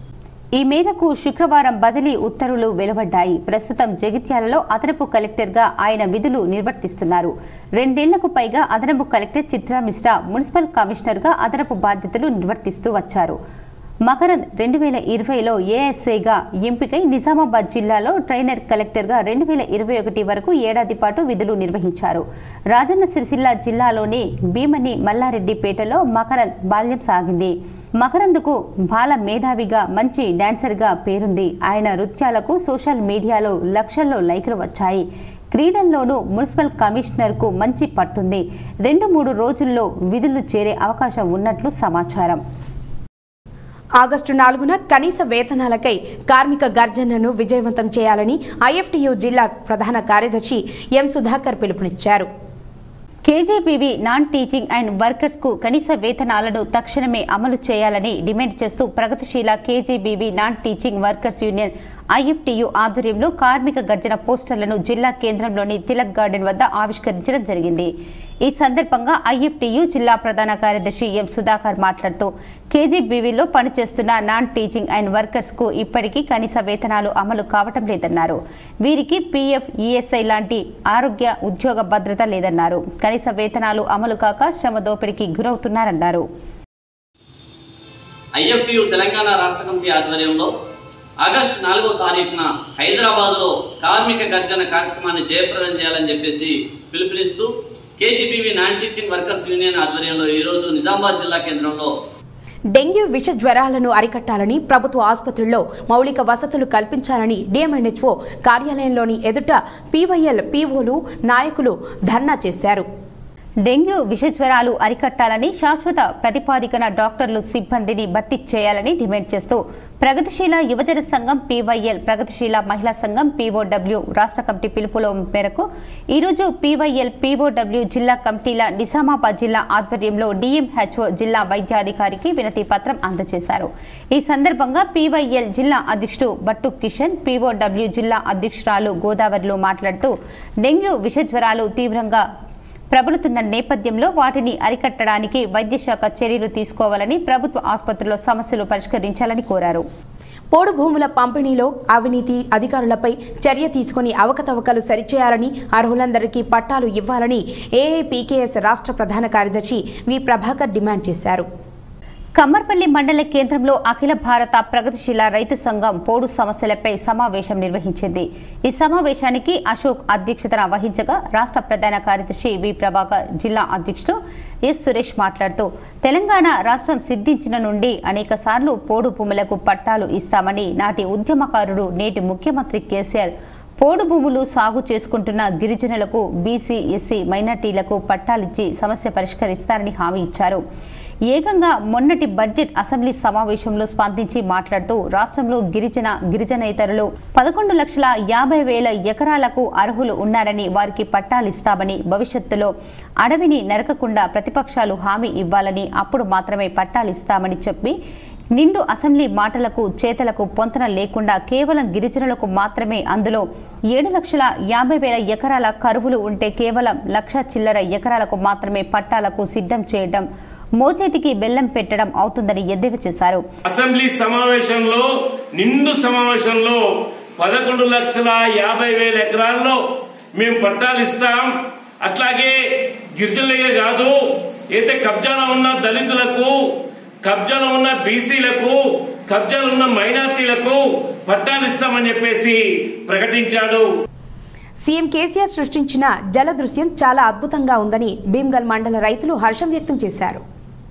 ఈ మేరకు శుక్రవారం బదిలీ ఉత్తర్వులు వెలువడ్డాయి ప్రస్తుతం జగిత్యాలలో అదనపు కలెక్టర్గా ఆయన విధులు నిర్వర్తిస్తున్నారు రెండేళ్లకు పైగా అదనపు కలెక్టర్ చిత్రా మిశ్రా మున్సిపల్ కమిషనర్గా అదనపు బాధ్యతలు నిర్వర్తిస్తూ వచ్చారు మకరంద్ రెండు వేల ఇరవైలో ఏఎస్ఐగా ఎంపికై నిజామాబాద్ జిల్లాలో ట్రైనర్ కలెక్టర్గా రెండు వేల ఇరవై ఒకటి వరకు ఏడాది పాటు విధులు నిర్వహించారు రాజన్న సిరిసిల్ల జిల్లాలోని భీమని మల్లారెడ్డిపేటలో మకరంద్ బాల్యం సాగింది మకరంద్కు బాల మేధావిగా మంచి డాన్సర్గా పేరుంది ఆయన నృత్యాలకు సోషల్ మీడియాలో లక్షల్లో లైకులు వచ్చాయి క్రీడల్లోనూ మున్సిపల్ కమిషనర్కు మంచి పట్టుంది రెండు మూడు రోజుల్లో విధులు చేరే అవకాశం ఉన్నట్లు సమాచారం ఆగస్టు నాలుగున కనీస వేతనాలకై కార్మిక గర్జనను విజయవంతం చేయాలని ఐఎఫ్టియు జిల్లా ప్రధాన కార్యదర్శి ఎం సుధాకర్ పిలుపునిచ్చారు KGBV non teaching and workers కు కనీస వేతనాలను తక్షణమే అమలు చేయాలని డిమాండ్ చేస్తూ ప్రగతిశీల KGBV non teaching workers union IFTU ఆధ్వర్యంలో కార్మిక గర్జన పోస్టర్లను జిల్లా కేంద్రంలోని తిలక్ గార్డెన్ వద్ద ఆవిష్కరించడం జరిగింది ఈ సందర్భంగా ఐఎఫ్టియు జిల్లా ప్రధాన కార్యదర్శి ఎం సుధాకర్ మాట్లాడుతూ కేజీబీవీలో పనిచేస్తున్న నాన్ టీచింగ్ అండ్ వర్కర్స్ కు ఇప్పటికీ కనీస వేతనాలు అమలు కావటం లేదన్నారు వీరికి పీఎఫ్ ఈఎస్ఐ లాంటి ఆరోగ్య ఉద్యోగ భద్రత లేదన్నారు కనీస వేతనాలు అమలు కాక శ్రమ దోపిడీకి గురవుతున్నారన్నారు ఐఎఫ్టియు తెలంగాణ రాష్ట్ర కమిటీ ఆధ్వర్యంలో ఆగస్టు నాలుగో తారీఖున హైదరాబాద్లో కార్మిక గర్జన కార్యక్రమాన్ని జయప్రదం చేయాలని చెప్పేసి పిలుపునిస్తూ KGBV non teaching workers union ఆధ్వర్యంలో ఈరోజు నిజామాబాద్ జిల్లా కేంద్రంలో డెంగ్యూ విష జ్వరాలను అరికట్టాలని ప్రభుత్వ ఆసుపత్రుల్లో మౌలిక వసతులు కల్పించాలని డిఎంఎన్హెచ్ఓ కార్యాలయంలోని ఎదుట పీవైఎల్ పీఓలు నాయకులు ధర్నా చేశారు డెంగ్యూ విషజ్వరాలు అరికట్టాలని శాశ్వత ప్రతిపాదికన డాక్టర్లు సిబ్బందిని భర్తీ చేయాలని డిమాండ్ చేస్తూ ప్రగతిశీల యువజన సంఘం పీవైఎల్ ప్రగతిశీల మహిళా సంఘం పీఓడబ్ల్యూ రాష్ట్ర కమిటీ పిలుపులో మేరకు ఈరోజు పీవైఎల్ పీఓడబ్ల్యూ జిల్లా కమిటీల నిజామాబాద్ జిల్లా ఆధ్వర్యంలో డిఎంహెచ్ఓ జిల్లా వైద్యాధికారికి వినతి పత్రం అందజేశారు ఈ సందర్భంగా పీవైఎల్ జిల్లా అధ్యక్షుడు బట్టు కిషన్ పీఓడబ్ల్యూ జిల్లా అధ్యక్షురాలు గోదావరిలో మాట్లాడుతూ డెంగ్యూ విషజ్వరాలు తీవ్రంగా ప్రబలుతున్న నేపథ్యంలో వాటిని అరికట్టడానికి వైద్యశాఖ చర్యలు తీసుకోవాలని ప్రభుత్వ ఆసుపత్రుల్లో సమస్యలు పరిష్కరించాలని కోరారు పోడు భూముల పంపిణీలో అవినీతి అధికారులపై చర్య తీసుకుని అవకతవకలు సరిచేయాలని అర్హులందరికీ పట్టాలు ఇవ్వాలని ఏఐపీకేఎస్ రాష్ట్ర ప్రధాన కార్యదర్శి వి ప్రభాకర్ డిమాండ్ చేశారు కమ్మర్పల్లి మండల కేంద్రంలో అఖిల భారత ప్రగతిశీల రైతు సంఘం పోడు సమస్యలపై సమావేశం నిర్వహించింది ఈ సమావేశానికి అశోక్ అధ్యక్షతన వహించగా రాష్ట్ర ప్రధాన కార్యదర్శి వి ప్రభాకర్ జిల్లా అధ్యక్షుడు ఎస్ సురేష్ మాట్లాడుతూ తెలంగాణ రాష్ట్రం సిద్ధించిన నుండి అనేక సార్లు పోడు భూములకు పట్టాలు ఇస్తామని నాటి ఉద్యమకారుడు నేటి ముఖ్యమంత్రి కేసీఆర్ పోడు భూములు సాగు చేసుకుంటున్న గిరిజనులకు బీసీ ఎస్సీ మైనార్టీలకు పట్టాలిచ్చి సమస్య పరిష్కరిస్తారని హామీ ఇచ్చారు ఏకంగా మొన్నటి బడ్జెట్ అసెంబ్లీ సమావేశంలో స్పందించి మాట్లాడుతూ రాష్ట్రంలో గిరిజన గిరిజనేతరులు పదకొండు లక్షల యాభై వేల ఎకరాలకు అర్హులు ఉన్నారని వారికి పట్టాలిస్తామని భవిష్యత్తులో అడవిని నరకకుండా ప్రతిపక్షాలు హామీ ఇవ్వాలని అప్పుడు మాత్రమే పట్టాలిస్తామని చెప్పి నిండు అసెంబ్లీ మాటలకు చేతలకు పొంతన లేకుండా కేవలం గిరిజనులకు మాత్రమే అందులో ఏడు లక్షల యాభై వేల ఎకరాల కరువులు ఉంటే కేవలం లక్ష చిల్లర ఎకరాలకు మాత్రమే పట్టాలకు సిద్ధం చేయడం మోచేతికి బెల్లం పెట్టడం అవుతుందని ఎద్దేవా చేశారు అసెంబ్లీ సమావేశంలో నిండు సమావేశంలో పదకొండు లక్షల యాభై వేల ఎకరాల్లో మేము పట్టాలు ఇస్తాం అట్లాగే గిరిజనులకే కాదు అయితే కబ్జాలో ఉన్న దళితులకు కబ్జాలో ఉన్న బీసీలకు కబ్జాలో ఉన్న మైనార్టీలకు పట్టాలు ఇస్తామని చెప్పేసి ప్రకటించాడు సీఎం కేసీఆర్ సృష్టించిన జల దృశ్యం చాలా అద్భుతంగా ఉందని భీమ్గల్ మండల రైతులు హర్షం వ్యక్తం చేశారు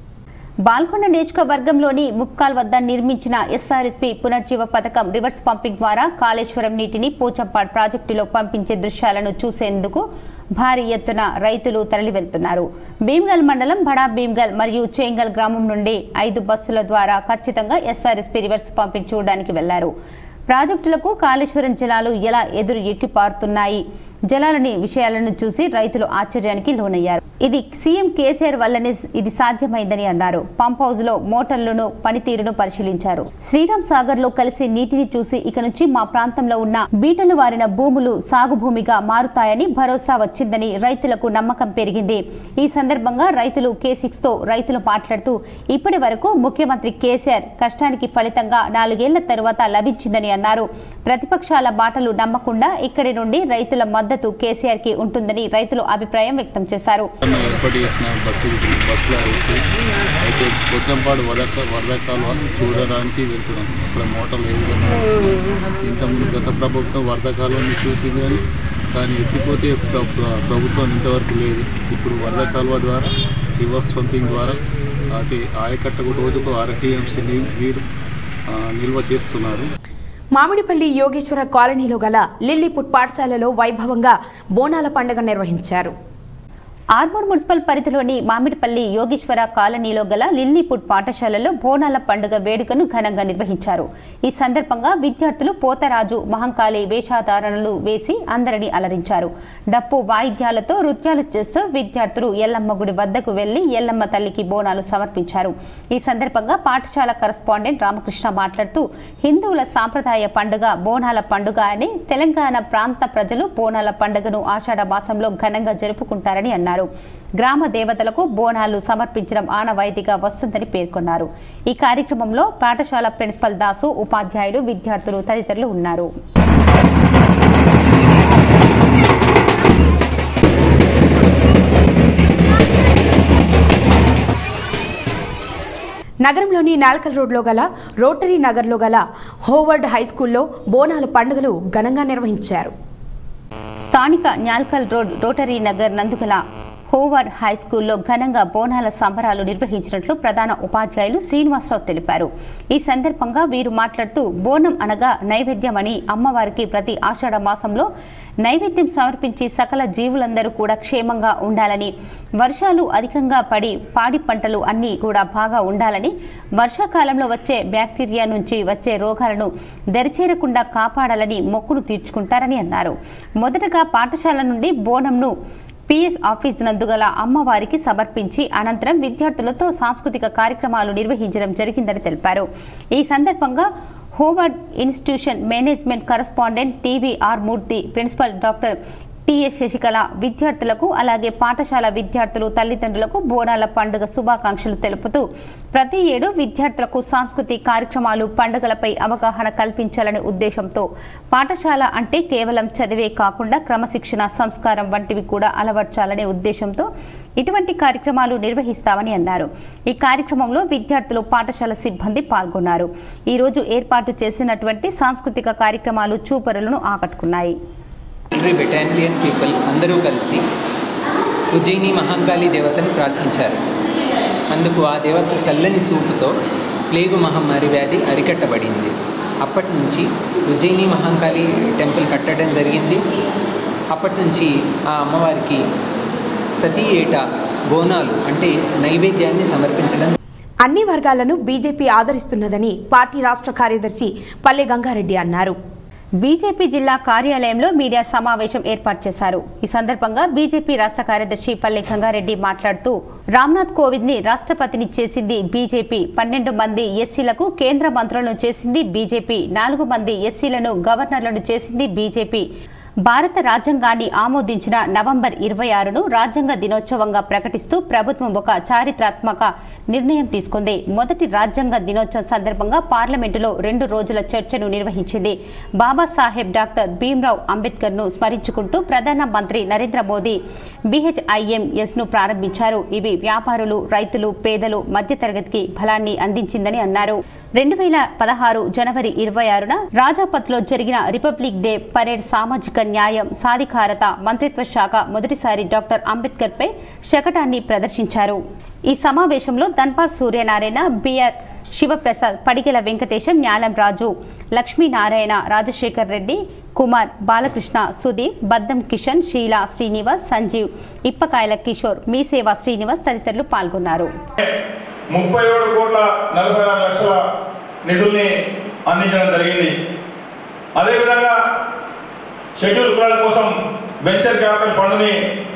బాల్కొండ నియోజకవర్గంలోని ముప్కాల్ వద్ద నిర్మించిన ఎస్ఆర్ఎస్పీ పునర్జీవ పథకం రివర్స్ పంపింగ్ ద్వారా కాళేశ్వరం నీటిని పోచంపాడ్ ప్రాజెక్టులో పంపించే దృశ్యాలను చూసేందుకు భారీ ఎత్తున రైతులు తరలి వెళ్తున్నారు భీమ్గల్ మండలం బడా భీమ్గల్ మరియు చేంగల్ గ్రామం నుండి ఐదు బస్సుల ద్వారా ఖచ్చితంగా ఎస్ఆర్ఎస్పీ రివర్స్ పంపింగ్ చూడడానికి వెళ్లారు ప్రాజెక్టులకు కాళేశ్వరం జలాలు ఎలా ఎదురు ఎక్కి పారుతున్నాయి జలాలని విషయాలను చూసి రైతులు ఆశ్చర్యానికి లోనయ్యారు ఇది సీఎం కేసీఆర్ వల్లనే ఇది సాధ్యమైందని అన్నారు పంప్ హౌస్ లో మోటార్లను పనితీరును పరిశీలించారు శ్రీరామ్ సాగర్ లో కలిసి నీటిని చూసి ఇక నుంచి మా ప్రాంతంలో ఉన్న బీటలు వారిన భూములు సాగు భూమిగా మారుతాయని భరోసా వచ్చిందని రైతులకు నమ్మకం పెరిగింది ఈ సందర్భంగా రైతులు కే సిక్స్ తో రైతులు మాట్లాడుతూ ఇప్పటి వరకు ముఖ్యమంత్రి కేసీఆర్ కష్టానికి ఫలితంగా నాలుగేళ్ల తరువాత లభించిందని అన్నారు ప్రతిపక్షాల బాటలు నమ్మకుండా ఇక్కడి నుండి రైతుల మద్దతు కేసీఆర్ కి ఉంటుందని రైతులు అభిప్రాయం వ్యక్తం చేశారు ఏర్పాటు చేసిన బస్సు బస్సులో వచ్చి అయితే కొచ్చంపాడు వరద వరద కాలువ చూడడానికి వెళ్తున్నాం అక్కడ మోటార్లు ఏ విధంగా ఇంతకుముందు గత ప్రభుత్వం వరద కాలువని చూసింది కానీ కానీ ఎత్తిపోతే ప్ర- ప్ర- ప్రభుత్వం ఇంతవరకు లేదు ఇప్పుడు వరద కాలువ ద్వారా రివర్స్ పంపింగ్ ద్వారా అయితే ఆయకట్టకు రోజుకు అర టీఎంసీ నీరు ఆ, నిల్వ చేస్తున్నారు మామిడిపల్లి యోగేశ్వర కాలనీలో గల లిల్లీపుట్ పాఠశాలలో వైభవంగా బోనాల పండుగ నిర్వహించారు ఆర్మూర్ మున్సిపల్ పరిధిలోని మామిడిపల్లి యోగేశ్వర కాలనీలో గల లిల్లీపుట్ పాఠశాలలో బోనాల పండుగ వేడుకను ఘనంగా నిర్వహించారు ఈ సందర్భంగా విద్యార్థులు పోతరాజు మహంకాళి వేషధారణలు వేసి అందరినీ అలరించారు డప్పు వాయిద్యాలతో నృత్యాలు చేస్తూ విద్యార్థులు ఎల్లమ్మ గుడి వద్దకు వెళ్లి ఎల్లమ్మ తల్లికి బోనాలు సమర్పించారు ఈ సందర్భంగా పాఠశాల కరస్పాండెంట్ రామకృష్ణ మాట్లాడుతూ హిందువుల సాంప్రదాయ పండుగ బోనాల పండుగ అని తెలంగాణ ప్రాంత ప్రజలు బోనాల పండుగను ఆషాఢ మాసంలో ఘనంగా జరుపుకుంటారని అన్నారు గ్రామ దేవతలకు బోనాలు సమర్పించడం ఆనవాయితీగా వస్తుందని పేర్కొన్నారు ఈ కార్యక్రమంలో పాఠశాల ప్రిన్సిపల్ దాసు ఉపాధ్యాయులు విద్యార్థులు తదితరులు ఉన్నారు నగరంలోని నాల్కల్ రోడ్లో గల రోటరీ నగర్లో గల హోవర్డ్ హై స్కూల్లో బోనాల పండుగలు ఘనంగా నిర్వహించారు స్థానిక న్యాల్కల్ రోడ్ రోటరీ నగర్ నందుగల హోవర్ హై స్కూల్లో ఘనంగా బోనాల సంబరాలు నిర్వహించినట్లు ప్రధాన ఉపాధ్యాయులు శ్రీనివాసరావు తెలిపారు ఈ సందర్భంగా వీరు మాట్లాడుతూ బోనం అనగా నైవేద్యమని అమ్మవారికి ప్రతి ఆషాఢ మాసంలో నైవేద్యం సమర్పించి సకల జీవులందరూ కూడా క్షేమంగా ఉండాలని వర్షాలు అధికంగా పడి పాడి పంటలు అన్నీ కూడా బాగా ఉండాలని వర్షాకాలంలో వచ్చే బ్యాక్టీరియా నుంచి వచ్చే రోగాలను దరిచేరకుండా కాపాడాలని మొక్కును తీర్చుకుంటారని అన్నారు మొదటగా పాఠశాల నుండి బోనంను పిఎస్ ఆఫీస్ నందుగల అమ్మవారికి సమర్పించి అనంతరం విద్యార్థులతో సాంస్కృతిక కార్యక్రమాలు నిర్వహించడం జరిగిందని తెలిపారు ఈ సందర్భంగా Howard institution management correspondent TVR Murthy principal doctor TS Shashikala విద్యార్థులకు అలాగే పాఠశాల విద్యార్థులు తల్లిదండ్రులకు బోనాల పండుగ శుభాకాంక్షలు తెలుపుతూ ప్రతి ఏడు విద్యార్థులకు సాంస్కృతిక కార్యక్రమాలు పండుగలపై అవగాహన కల్పించాలనే ఉద్దేశంతో పాఠశాల అంటే కేవలం చదివే కాకుండా క్రమశిక్షణ సంస్కారం వంటివి కూడా అలవర్చాలనే ఉద్దేశంతో ఇటువంటి కార్యక్రమాలు నిర్వహిస్తామని అన్నారు ఈ కార్యక్రమంలో విద్యార్థులు పాఠశాల సిబ్బంది పాల్గొన్నారు ఈ రోజు ఏర్పాటు చేసినటువంటి సాంస్కృతిక కార్యక్రమాలు చూపరులను ఆకట్టుకున్నాయి ఎవ్రీ బెటాలియన్ పీపుల్ అందరూ కలిసి ఉజ్జయిని మహంకాళి దేవతను ప్రార్థించారు అందుకు ఆ దేవత చల్లని చూపుతో ప్లేగు మహమ్మారి వ్యాధి అరికట్టబడింది అప్పటి నుంచి ఉజ్జయిని మహంకాళి టెంపుల్ కట్టడం జరిగింది అప్పటి నుంచి ఆ అమ్మవారికి ప్రతి ఏటా బోనాలు అంటే నైవేద్యాన్ని సమర్పించడం అన్ని వర్గాలను బీజేపీ ఆదరిస్తున్నదని పార్టీ రాష్ట్ర కార్యదర్శి పల్లె గంగారెడ్డి అన్నారు బీజేపీ జిల్లా కార్యాలయంలో మీడియా సమావేశం ఏర్పాటు చేశారు ఈ సందర్భంగా బీజేపీ రాష్ట్ర కార్యదర్శి పల్లె గంగారెడ్డి మాట్లాడుతూ రామ్నాథ్ కోవింద్ ని రాష్ట్రపతిని చేసింది బీజేపీ పన్నెండు మంది ఎస్సీలకు కేంద్ర మంత్రులను చేసింది బీజేపీ నాలుగు మంది ఎస్సీలను గవర్నర్లను చేసింది బీజేపీ భారత రాజ్యాంగాన్ని ఆమోదించిన నవంబర్ ఇరవై ఆరును రాజ్యాంగ దినోత్సవంగా ప్రకటిస్తూ ప్రభుత్వం ఒక చారిత్రాత్మక నిర్ణయం తీసుకుంది మొదటి రాజ్యాంగ దినోత్సవం సందర్భంగా పార్లమెంటులో రెండు రోజుల చర్చను నిర్వహించింది బాబాసాహెబ్ డాక్టర్ భీమ్రావ్ అంబేద్కర్ ను స్మరించుకుంటూ ప్రధాన మంత్రి నరేంద్ర మోదీ బిహెచ్ఐఎంఎస్ ను ప్రారంభించారు ఇవి వ్యాపారులు రైతులు పేదలు మధ్యతరగతికి ఫలాన్ని అందించిందని అన్నారు రెండు వేల పదహారు జనవరి ఇరవై ఆరున రాజాపథ్లో జరిగిన రిపబ్లిక్ డే పరేడ్ సామాజిక న్యాయం సాధికారత మంత్రిత్వ శాఖ మొదటిసారి డాక్టర్ అంబేద్కర్ పై శకటాన్ని ప్రదర్శించారు ఈ సమావేశంలో ధన్పాల్ సూర్యనారాయణ బిఆర్ శివప్రసాద్ పడిగెల వెంకటేశం న్యాలం రాజు లక్ష్మీనారాయణ రాజశేఖర్ రెడ్డి కుమార్ బాలకృష్ణ సుదీప్ బద్దం కిషన్ షీలా శ్రీనివాస్ సంజీవ్ ఇప్పకాయల కిషోర్ మీసేవా శ్రీనివాస్ తదితరులు పాల్గొన్నారు ముప్పై ఏడు కోట్ల నలభై నాలుగు లక్షల నిధుల్ని అందించడం జరిగింది అదేవిధంగా షెడ్యూల్ కులాల కోసం వెంచర్ క్యాపిటల్ ఫండ్ని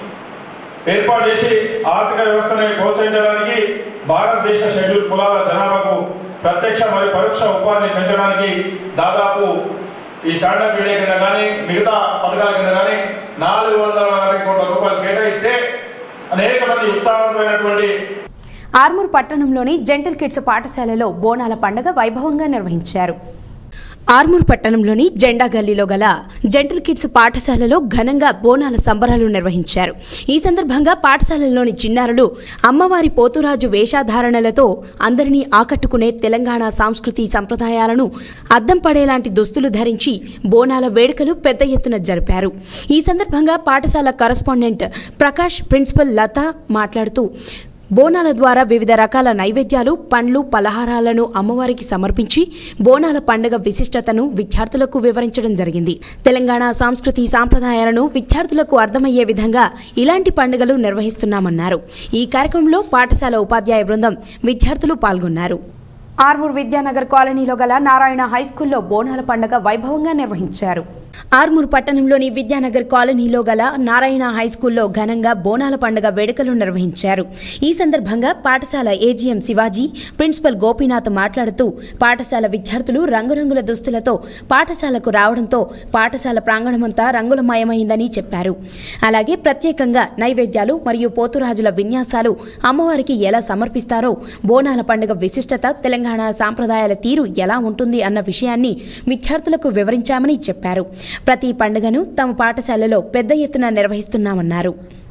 ఏర్పాటు చేసి ఆర్థిక వ్యవస్థని ప్రోత్సహించడానికి భారతదేశ షెడ్యూల్ కులాల జనాభాకు ప్రత్యక్ష మరియు పరోక్ష ఉపాధిని పెంచడానికి దాదాపు ఈ స్టాండప్ ఇండియా కింద కానీ మిగతా పథకాల కింద కానీ నాలుగు వందల నలభై కోట్ల రూపాయలు కేటాయిస్తే అనేక మంది ఉత్సాహవంతమైనటువంటి ఆర్మూర్ పట్టణంలోని జెంటల్ కిడ్స్ పాఠశాలలో బోనాల పండుగ వైభవంగా నిర్వహించారు ఆర్మూర్ పట్టణంలోని జెండా గల్లీలో గల జెంటల్ కిడ్స్ పాఠశాలలో ఘనంగా బోనాల సంబరాలు నిర్వహించారు ఈ సందర్భంగా పాఠశాలలోని చిన్నారులు అమ్మవారి పోతురాజు వేషధారణలతో అందరినీ ఆకట్టుకునే తెలంగాణ సంస్కృతి సంప్రదాయాలను అద్దం పడేలాంటి దుస్తులు ధరించి బోనాల వేడుకలు పెద్ద ఎత్తున జరిపారు ఈ సందర్భంగా పాఠశాల కరస్పాండెంట్ ప్రకాష్ ప్రిన్సిపల్ లత మాట్లాడుతూ బోనాల ద్వారా వివిధ రకాల నైవేద్యాలు పండ్లు పలహారాలను అమ్మవారికి సమర్పించి బోనాల పండుగ విశిష్టతను విద్యార్థులకు వివరించడం జరిగింది తెలంగాణ సంస్కృతి సాంప్రదాయాలను విద్యార్థులకు అర్థమయ్యే విధంగా ఇలాంటి పండుగలు నిర్వహిస్తున్నామన్నారు ఈ కార్యక్రమంలో పాఠశాల ఉపాధ్యాయ బృందం విద్యార్థులు పాల్గొన్నారు ఆర్మూర్ విద్యానగర్ కాలనీలో గల నారాయణ హైస్కూల్లో బోనాల పండుగ వైభవంగా నిర్వహించారు ఆర్మూర్ పట్టణంలోని విద్యానగర్ కాలనీలో గల నారాయణ హైస్కూల్లో ఘనంగా బోనాల పండుగ వేడుకలు నిర్వహించారు ఈ సందర్భంగా పాఠశాల ఏజీఎం శివాజీ ప్రిన్సిపల్ గోపీనాథ్ మాట్లాడుతూ పాఠశాల విద్యార్థులు రంగురంగుల దుస్తులతో పాఠశాలకు రావడంతో పాఠశాల ప్రాంగణమంతా రంగులమయమైందని చెప్పారు అలాగే ప్రత్యేకంగా నైవేద్యాలు మరియు పోతురాజుల విన్యాసాలు అమ్మవారికి ఎలా సమర్పిస్తారో బోనాల పండుగ విశిష్టత తెలంగాణ సాంప్రదాయాల తీరు ఎలా ఉంటుంది అన్న విషయాన్ని విద్యార్థులకు వివరించామని చెప్పారు ప్రతి పండుగను తమ పాఠశాలలో పెద్ద ఎత్తున నిర్వహిస్తున్నామన్నారు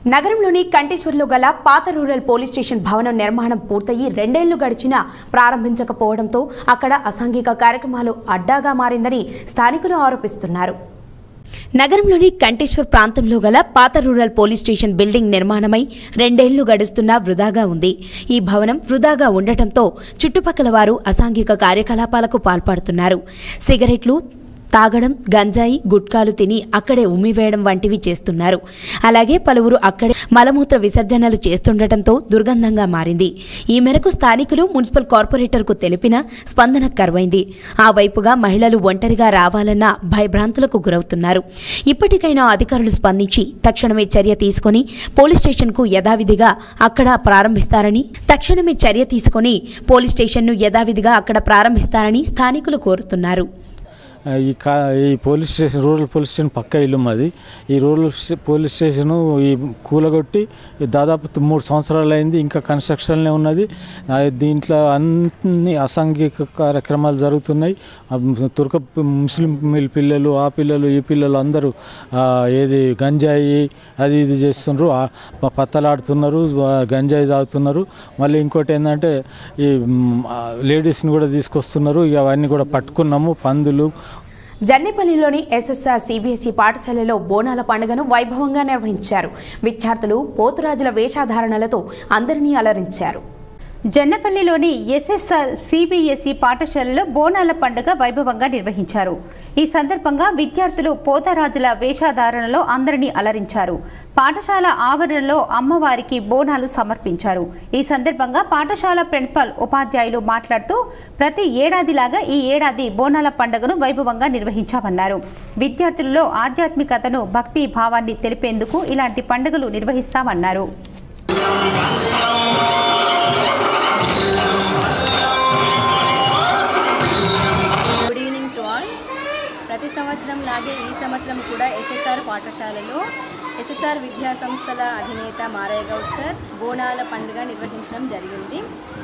నగరంలోని కంటేశ్వర్లో గల పాత రూరల్ పోలీస్ స్టేషన్ భవనం నిర్మాణం పూర్తయి రెండేళ్లు గడిచినా ప్రారంభించకపోవడంతో అక్కడ అసాంఘిక కార్యక్రమాలు అడ్డాగా మారిందని స్థానికులు ఆరోపిస్తున్నారు నగరంలోని కంటేశ్వర్ ప్రాంతంలో గల పాత రూరల్ పోలీస్ స్టేషన్ బిల్డింగ్ నిర్మాణమై రెండేళ్లు గడుస్తున్నా వృధాగా ఉంది ఈ భవనం వృధాగా ఉండటంతో చుట్టుపక్కల వారు అసాంఘిక కార్యకలాపాలకు పాల్పడుతున్నారు సిగరెట్లు తాగడం గంజాయి గుట్కాలు తిని అక్కడే ఉమ్మివేయడం వంటివి చేస్తున్నారు అలాగే పలువురు అక్కడే మలమూత్ర విసర్జనలు చేస్తుండటంతో దుర్గంధంగా మారింది ఈ మేరకు స్థానికులు మున్సిపల్ కార్పొరేటర్కు తెలిపిన స్పందన కరువైంది ఆ వైపుగా మహిళలు ఒంటరిగా రావాలన్న భయభ్రాంతులకు గురవుతున్నారు ఇప్పటికైనా అధికారులు స్పందించి తక్షణమే చర్య తీసుకొని పోలీస్ స్టేషన్కు యథావిధిగా అక్కడ ప్రారంభిస్తారని తక్షణమే చర్య తీసుకొని పోలీస్ స్టేషన్ను యథావిధిగా అక్కడ ప్రారంభిస్తారని స్థానికులు కోరుతున్నారు ఈ కా ఈ police station rural police station పక్క ఇల్లు మాది ఈ రూరల్ స్టే- పోలీస్ స్టేషను ఈ కూలగొట్టి దాదాపు త- మూడు సంవత్సరాలు అయింది ఇంకా కన్స్ట్రక్షన్లే ఉన్నది ఆ, దీంట్లో అన్ని అసాంఘిక కార్యక్రమాలు జరుగుతున్నాయి ఆ, తుర్క పి- ముస్లిం పిల్ల- పిల్లలు ఆ పిల్లలు ఈ పిల్లలు అందరూ ఆ, ఏది గంజాయి అది ఇది చేస్తున్నారు ఆ, ప- పత్తలాడుతున్నారు ఆ, గంజాయి తాగుతున్నారు మళ్ళీ ఇంకోటి ఏంటంటే ఈ మ్, ఆ, లేడీస్ని కూడా తీసుకొస్తున్నారు ఇక అవన్నీ కూడా పట్టుకున్నాము పందులు జన్నేపల్లిలోని ఎస్ఎస్ఆర్ సిబిఎస్ఈ పాఠశాలలో బోనాల పండుగను వైభవంగా నిర్వహించారు విద్యార్థులు పోతురాజుల వేషధారణలతో అందరినీ అలరించారు జన్నపల్లిలోని ఎస్ఎస్ఆర్ సిబిఎస్ఈ పాఠశాలలో బోనాల పండుగ వైభవంగా నిర్వహించారు ఈ సందర్భంగా విద్యార్థులు పోతరాజుల వేషధారణలో అందరినీ అలరించారు పాఠశాల ఆవరణలో అమ్మవారికి బోనాలు సమర్పించారు ఈ సందర్భంగా పాఠశాల ప్రిన్సిపల్ ఉపాధ్యాయులు మాట్లాడుతూ ప్రతి ఏడాదిలాగా ఈ ఏడాది బోనాల పండుగను వైభవంగా నిర్వహించామన్నారు విద్యార్థులలో ఆధ్యాత్మికతను భక్తి భావాన్ని తెలిపేందుకు ఇలాంటి పండుగలు నిర్వహిస్తామన్నారు గుడ్ ఈవినింగ్ టు ఆల్ ప్రతి సంవత్సరం లాగే ఈ సంవత్సరం కూడా ఎస్ఎస్ఆర్ పాఠశాలలో ఎస్ఎస్ఆర్ విద్యా సంస్థల అధినేత మారయ్య గౌడ్ సార్ బోనాల పండుగ నిర్వహించడం జరిగింది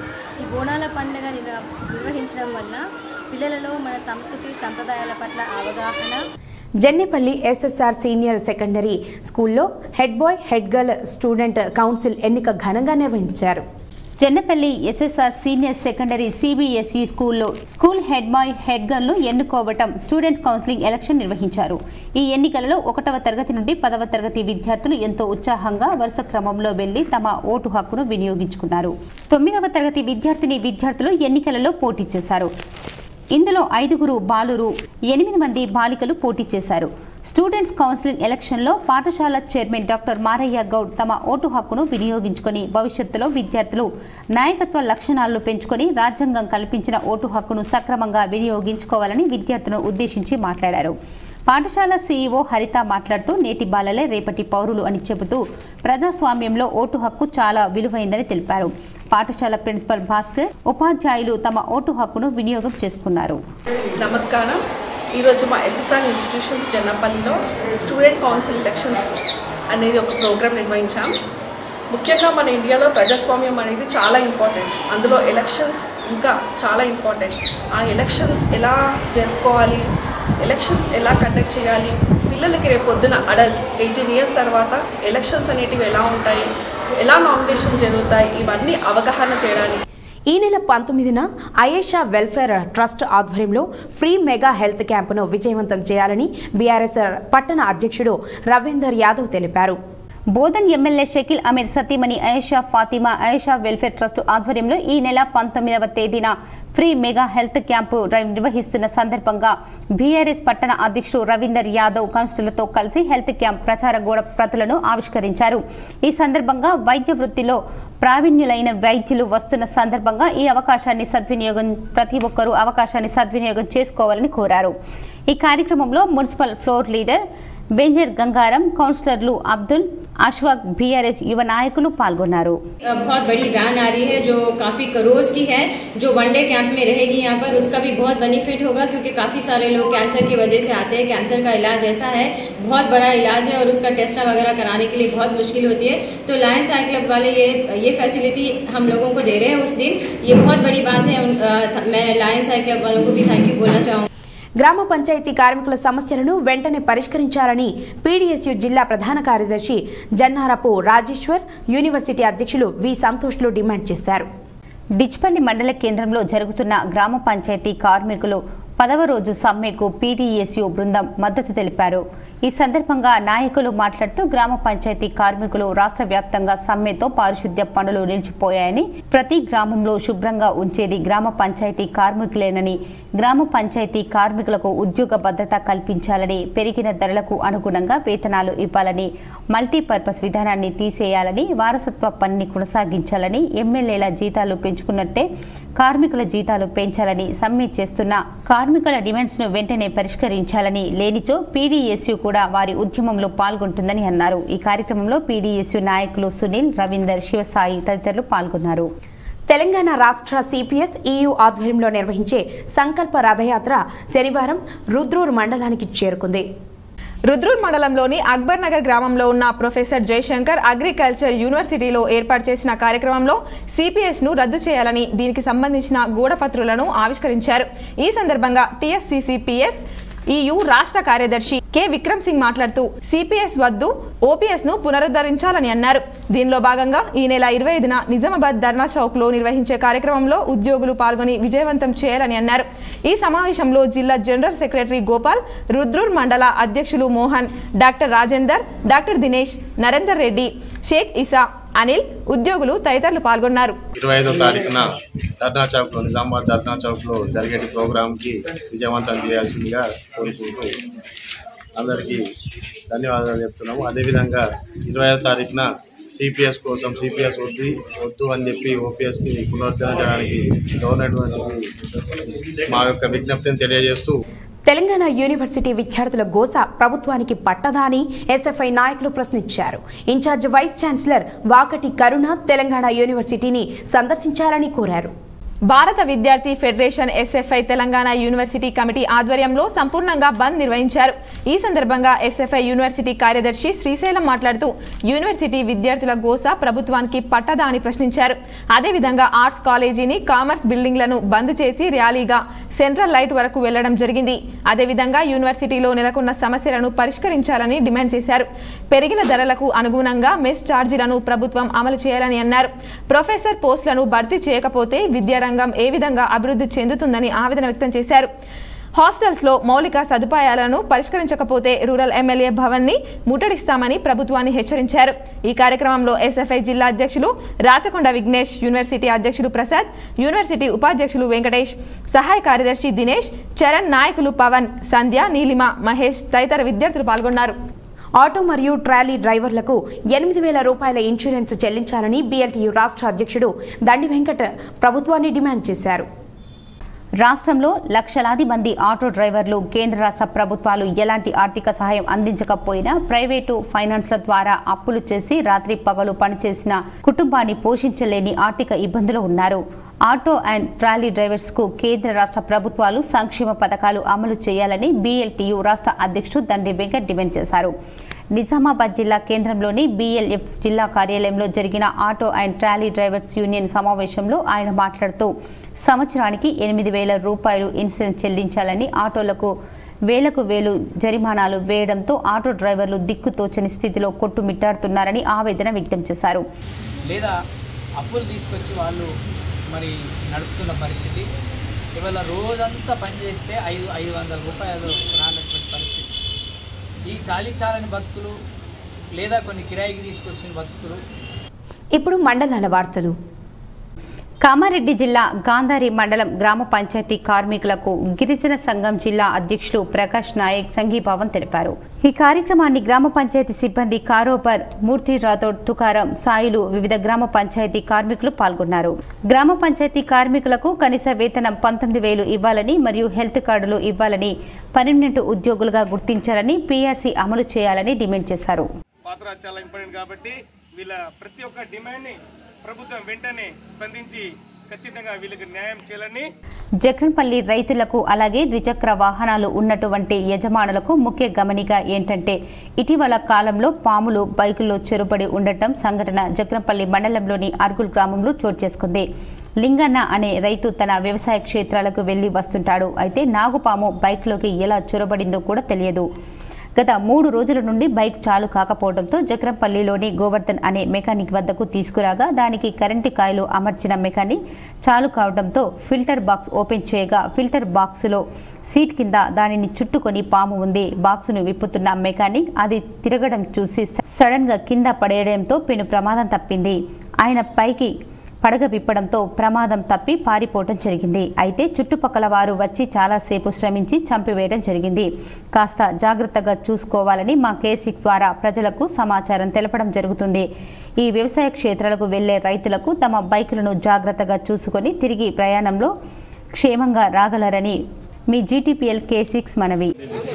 ఈ బోనాల పండుగ నిర్వ- నిర్వహించడం వల్ల పిల్లలలో మన సంస్కృతి సంప్రదాయాల పట్ల అవగాహన జన్నేపల్లి ఎస్ఎస్ఆర్ సీనియర్ సెకండరీ స్కూల్లో head boy head girl student council ఎన్నిక ఘనంగా నిర్వహించారు Chennapally SSR senior secondary CBSE స్కూల్లో స్కూల్ హెడ్ బాయ్ హెడ్ గర్ల్ను ఎన్నుకోవటం స్టూడెంట్ కౌన్సిలింగ్ ఎలక్షన్ నిర్వహించారు ఈ ఎన్నికలలో ఒకటవ తరగతి నుండి పదవ తరగతి విద్యార్థులు ఎంతో ఉత్సాహంగా వరుస క్రమంలో వెళ్లి తమ ఓటు హక్కును వినియోగించుకున్నారు తొమ్మిదవ తరగతి విద్యార్థిని విద్యార్థులు ఎన్నికలలో పోటీ చేశారు ఇందులో ఐదుగురు బాలురు ఎనిమిది మంది బాలికలు పోటీ చేశారు స్టూడెంట్స్ కౌన్సిలింగ్ ఎలక్షన్లో పాఠశాల చైర్మన్ డాక్టర్ మారయ్య గౌడ్ తమ ఓటు హక్కును వినియోగించుకొని భవిష్యత్తులో విద్యార్థులు నాయకత్వ లక్షణాలను పెంచుకొని రాజ్యాంగం కల్పించిన ఓటు హక్కును సక్రమంగా వినియోగించుకోవాలని విద్యార్థులను ఉద్దేశించి మాట్లాడారు పాఠశాల సీఈఓ హరిత మాట్లాడుతూ నేటి బాలలే రేపటి పౌరులు అని చెబుతూ ప్రజాస్వామ్యంలో ఓటు హక్కు చాలా విలువైందని తెలిపారు పాఠశాల ప్రిన్సిపల్ భాస్కర్ ఉపాధ్యాయులు తమ ఓటు హక్కును వినియోగం చేసుకున్నారు నమస్కారం ఈరోజు మా ఎస్ఎస్ఆర్ ఇన్స్టిట్యూషన్స్ జన్నపల్లిలో స్టూడెంట్ కౌన్సిల్ ఎలక్షన్స్ అనేది ఒక ప్రోగ్రామ్ నిర్వహించాం ముఖ్యంగా మన ఇండియాలో ప్రజాస్వామ్యం అనేది చాలా ఇంపార్టెంట్ అందులో ఎలక్షన్స్ ఇంకా చాలా ఇంపార్టెంట్ ఆ ఎలక్షన్స్ ఎలా జరుపుకోవాలి ఎలక్షన్స్ ఎలా కండక్ట్ చేయాలి పిల్లలకి రేపు పొద్దున అడల్ట్ ఎయిటీన్ ఇయర్స్ తర్వాత ఎలక్షన్స్ అనేటివి ఎలా ఉంటాయి ఎలా నామినేషన్స్ జరుగుతాయి ఇవన్నీ అవగాహన తేడానికి ఈ నెల పంతొమ్మిదిన అయేషా వెల్ఫేర్ ట్రస్ట్ ఆధ్వర్యంలో ఫ్రీ మెగా హెల్త్ క్యాంపును విజయవంతం చేయాలని బీఆర్ఎస్ పట్టణ అధ్యక్షుడు రవీందర్ యాదవ్ తెలిపారు బోధన్ ఎమ్మెల్యే షకీల్ అమీర్ సతీమణి అయేషా ఫాతిమా అయేషా వెల్ఫేర్ ట్రస్ట్ ఆధ్వర్యంలో ఈ నెల పంతొమ్మిదవ తేదీన free mega health camp drive నిర్వహిస్తున్న సందర్భంగా బీఆర్ఎస్ పట్టణ అధ్యక్షుడు రవీందర్ యాదవ్ కౌన్సిలర్తో కలిసి హెల్త్ క్యాంప్ ప్రచార గోడ ప్రతులను ఆవిష్కరించారు ఈ సందర్భంగా వైద్య వృత్తిలో ప్రావీణ్యులైన వైద్యులు వస్తున్న సందర్భంగా ఈ అవకాశాన్ని సద్వినియోగం ప్రతి ఒక్కరూ అవకాశాన్ని సద్వినియోగం చేసుకోవాలని కోరారు ఈ కార్యక్రమంలో municipal floor leader Benjar Gangaram కౌన్సిలర్లు అబ్దుల్ అష్వాక్ బీఆర్ఎస్ యువ నాయకులు పాల్గొన్నారు बहुत बड़ी वैन आ रही है जो काफ़ी करोड़ की है जो वनडे कैंप में रहेगी यहाँ पर उसका भी बहुत बेनिफिट होगा क्योंकि काफ़ी सारे लोग कैंसर की वजह से आते हैं कैंसर का इलाज ऐसा है बहुत बड़ा इलाज है और उसका टेस्ट वगैरह कराने के लिए बहुत मुश्किल होती है तो लायंस आई क्लब वाले ये ये फैसिलिटी हम लोगों को दे रहे हैं उस दिन ये बहुत बड़ी बात है उन- अ, मैं लायंस आई क्लब वालों को भी थैंक यू बोलना चाहूँगी గ్రామ పంచాయతీ కార్మికుల సమస్యలను వెంటనే పరిష్కరించాలని పీడీఎస్యు జిల్లా ప్రధాన కార్యదర్శి జన్నారపు రాజేశ్వర్ యూనివర్సిటీ అధ్యక్షులు వి సంతోష్లు డిమాండ్ చేశారు డిచ్పల్లి మండల కేంద్రంలో జరుగుతున్న గ్రామ పంచాయతీ కార్మికులు పదవ రోజు సమ్మెకు పీటీఎస్యు బృందం మద్దతు తెలిపారు ఈ సందర్భంగా నాయకులు మాట్లాడుతూ గ్రామ పంచాయతీ కార్మికులు రాష్ట్ర వ్యాప్తంగా సమ్మెతో పారిశుద్ధ్య పనులు నిలిచిపోయాయని ప్రతి గ్రామంలో శుభ్రంగా ఉంచేది గ్రామ పంచాయతీ కార్మికులేనని గ్రామ పంచాయతీ కార్మికులకు ఉద్యోగ భద్రత కల్పించాలని పెరిగిన ధరలకు అనుగుణంగా వేతనాలు ఇవ్వాలని మల్టీపర్పస్ విధానాన్ని తీసేయాలని వారసత్వ పనిని కొనసాగించాలని ఎమ్మెల్యేల జీతాలు పెంచుకున్నట్టే కార్మికుల జీతాలు పెంచాలని సమ్మె చేస్తున్న కార్మికుల డిమాండ్స్ ను వెంటనే పరిష్కరించాలని లేనిచో పీడీఎస్యు కూడా వారి ఉద్యమంలో పాల్గొంటుందని అన్నారు ఈ కార్యక్రమంలో పీడీఎస్యు నాయకులు సునీల్ రవీందర్ శివసాయి తదితరులు పాల్గొన్నారు తెలంగాణ రాష్ట్ర సిపిఎస్ ఈయూ ఆధ్వర్యంలో నిర్వహించే సంకల్ప రథయాత్ర శనివారం రుద్రూర్ మండలానికి చేరుకుంది రుద్రూర్ మండలంలోని అక్బర్ నగర్ గ్రామంలో ఉన్న ప్రొఫెసర్ జయశంకర్ అగ్రికల్చర్ యూనివర్సిటీలో ఏర్పాటు చేసిన కార్యక్రమంలో సిపిఎస్ ను రద్దు చేయాలని దీనికి సంబంధించిన గూఢపత్రులను ఆవిష్కరించారు ఈ సందర్భంగా టీఎస్సీసీపీఎస్ ఈయు రాష్ట్ర కార్యదర్శి కె విక్రమ్ సింగ్ మాట్లాడుతూ సిపిఎస్ వద్దు ఓపీఎస్ ను పునరుద్ధరించాలని అన్నారు దీనిలో భాగంగా ఈ నెల ఇరవై ఐదున నిజామాబాద్ ధర్నా చౌక్ లో నిర్వహించే కార్యక్రమంలో ఉద్యోగులు పాల్గొని విజయవంతం చేయాలని అన్నారు ఈ సమావేశంలో జిల్లా జనరల్ సెక్రటరీ గోపాల్ రుద్రూర్ మండల అధ్యక్షులు మోహన్ డాక్టర్ రాజేందర్ డాక్టర్ దినేష్ నరేందర్ రెడ్డి షేక్ ఇసా అనిల్ ఉద్యోగులు తదితరులు పాల్గొన్నారు ఇరవై ఐదో తారీఖున ధర్నా చౌక్లో నిజామాబాద్ ధర్నా చౌక్లో జరిగే ప్రోగ్రాంకి విజయవంతం చేయాల్సిందిగా కోరుకుంటూ అందరికీ ధన్యవాదాలు చెప్తున్నాము అదేవిధంగా ఇరవై ఐదో తారీఖున సిపిఎస్ కోసం సిపిఎస్ వద్దు వద్దు అని చెప్పి ఓపీఎస్కి పునరుద్ధరించడానికి గవర్నమెంట్ మా యొక్క విజ్ఞప్తిని తెలియజేస్తూ తెలంగాణ యూనివర్సిటీ విద్యార్థుల గోస ప్రభుత్వానికి పట్టదా అని ఎస్ఎఫ్ఐ నాయకులు ప్రశ్నించారు incharge vice chancellor Vakati Karuna Telangana యూనివర్సిటీని సందర్శించాలని కోరారు భారత విద్యార్థి federation SFI Telangana university committee ఆధ్వర్యంలో సంపూర్ణంగా బంద్ నిర్వహించారు ఈ సందర్భంగా ఎస్ఎఫ్ఐ యూనివర్సిటీ కార్యదర్శి శ్రీశైలం మాట్లాడుతూ యూనివర్సిటీ విద్యార్థుల గోస ప్రభుత్వానికి పట్టదా అని ప్రశ్నించారు అదేవిధంగా ఆర్ట్స్ కాలేజీని కామర్స్ బిల్డింగ్లను బంద్ చేసి ర్యాలీగా సెంట్రల్ లైట్ వరకు వెళ్లడం జరిగింది అదేవిధంగా యూనివర్సిటీలో నెలకొన్న సమస్యలను పరిష్కరించాలని డిమాండ్ చేశారు పెరిగిన ధరలకు అనుగుణంగా మెస్ ఛార్జీలను ప్రభుత్వం అమలు చేయాలని అన్నారు ప్రొఫెసర్ పోస్టులను భర్తీ చేయకపోతే విద్యారంగం ఏ విధంగా అభివృద్ధి చెందుతుందని ఆవేదన వ్యక్తం చేశారు హాస్టల్స్లో మౌలిక సదుపాయాలను పరిష్కరించకపోతే రూరల్ ఎమ్మెల్యే భవన్ని ముట్టడిస్తామని ప్రభుత్వాన్ని హెచ్చరించారు ఈ కార్యక్రమంలో ఎస్ఎఫ్ఐ జిల్లా అధ్యక్షులు రాచకొండ విఘ్నేష్ యూనివర్సిటీ అధ్యక్షులు ప్రసాద్ యూనివర్సిటీ ఉపాధ్యక్షులు వెంకటేష్ సహాయ కార్యదర్శి దినేష్ చరణ్ నాయకులు పవన్ సంధ్య నీలిమ మహేష్ తదితర విద్యార్థులు పాల్గొన్నారు ఆటో మరియు ట్రాలీ డ్రైవర్లకు ఎనిమిది వేల రూపాయల ఇన్సూరెన్స్ చెల్లించాలని బీఎల్టీయూ రాష్ట్ర అధ్యక్షుడు దండి వెంకట ప్రభుత్వాన్ని డిమాండ్ చేశారు రాష్ట్రంలో లక్షలాది మంది ఆటో డ్రైవర్లు కేంద్ర రాష్ట్ర ప్రభుత్వాలు ఎలాంటి ఆర్థిక సహాయం అందించకపోయినా ప్రైవేటు ఫైనాన్స్ల ద్వారా అప్పులు చేసి రాత్రి పగలు పనిచేసిన కుటుంబాన్ని పోషించలేని ఆర్థిక ఇబ్బందులు ఉన్నారు ఆటో అండ్ ట్రాలీ డ్రైవర్స్ కు కేంద్ర రాష్ట్ర ప్రభుత్వాలు సంక్షేమ పథకాలు అమలు చేయాలని బీఎల్టీయూ రాష్ట్ర అధ్యక్షుడు దండి వెంకట్ డిమాండ్ చేశారు నిజామాబాద్ జిల్లా కేంద్రంలోని బీఎల్ఎఫ్ జిల్లా కార్యాలయంలో జరిగిన auto and trolley drivers union సమావేశంలో ఆయన మాట్లాడుతూ సంవత్సరానికి ఎనిమిది వేల రూపాయలు ఇన్సూరెన్స్ చెల్లించాలని ఆటోలకు వేలకు వేలు జరిమానాలు వేయడంతో ఆటో డ్రైవర్లు దిక్కుతోచని స్థితిలో కొట్టుమిట్టాడుతున్నారని ఆవేదన వ్యక్తం చేశారు లేదా అప్పులు తీసుకొచ్చి వాళ్ళు మరి నడుపుతున్న పరిస్థితి ఇవాళ రోజంతా పనిచేస్తే ఐదు ఐదు వందల రూపాయలు రానటువంటి పరిస్థితి ఈ చాలి చాలని బతుకులు లేదా కొన్ని కిరాయికి తీసుకొచ్చిన బతుకులు ఇప్పుడు మండలాల వార్తలు కామారెడ్డి జిల్లా గాంధారి మండలం గ్రామ పంచాయతీ కార్మికులకు గిరిజన సంఘం జిల్లా అధ్యక్షులు ప్రకాష్ నాయక్ సంఘీభావం తెలిపారు ఈ కార్యక్రమాన్ని గ్రామ పంచాయతీ సిబ్బంది కారోబర్ మూర్తి రాథోడ్ తుకారం సాయిలు వివిధ గ్రామ పంచాయతీ కార్మికులు పాల్గొన్నారు గ్రామ పంచాయతీ కార్మికులకు కనీస వేతనం పంతొమ్మిది వేలు ఇవ్వాలని మరియు హెల్త్ కార్డులు ఇవ్వాలని పర్మనెంట్ ఉద్యోగులుగా గుర్తించాలని పీఆర్సీ అమలు చేయాలని డిమాండ్ చేశారు పాత్ర చాలా ఇంపార్టెంట్ కాబట్టి వీళ్ళ ప్రతి ఒక్క డిమాండ్ని ప్రభుత్వం వెంటనే స్పందించి ఖచ్చితంగా వీళ్ళకి న్యాయం చేయాలని జగన్పల్లి రైతులకు అలాగే ద్విచక్ర వాహనాలు ఉన్నటువంటి యజమానులకు ముఖ్య గమనిక ఏంటంటే ఇటీవల కాలంలో పాములు బైకుల్లో చెరుబడి ఉండటం సంఘటన జగన్పల్లి మండలంలోని అర్గుల్ గ్రామంలో చోటు చేసుకుంది లింగన్న అనే రైతు తన వ్యవసాయ క్షేత్రాలకు వెళ్లి వస్తుంటాడు అయితే నాగుపాము బైక్లోకి ఎలా చొరబడిందో కూడా తెలియదు గత మూడు రోజుల నుండి బైక్ చాలు కాకపోవడంతో జక్రంపల్లిలోని గోవర్ధన్ అనే మెకానిక్ వద్దకు తీసుకురాగా దానికి కరెంటు కాయలు అమర్చిన మెకానిక్ చాలు కావడంతో ఫిల్టర్ బాక్స్ ఓపెన్ చేయగా ఫిల్టర్ బాక్సులో సీట్ కింద దానిని చుట్టుకొని పాము ఉంది బాక్సును విప్పుతున్న మెకానిక్ అది తిరగడం చూసి సడన్ గా కింద పడేయడంతో పెను ప్రమాదం తప్పింది ఆయన పైకి పడగ విప్పడంతో ప్రమాదం తప్పి పారిపోవడం జరిగింది అయితే చుట్టుపక్కల వారు వచ్చి చాలాసేపు శ్రమించి చంపివేయడం జరిగింది కాస్త జాగ్రత్తగా చూసుకోవాలని మా కేసిక్స్ ద్వారా ప్రజలకు సమాచారం తెలపడం జరుగుతుంది ఈ వ్యవసాయ క్షేత్రాలకు వెళ్లే రైతులకు తమ బైకులను జాగ్రత్తగా చూసుకొని తిరిగి ప్రయాణంలో క్షేమంగా రాగలరని మీ జీటీపీఎల్ కే సిక్స్ మనవి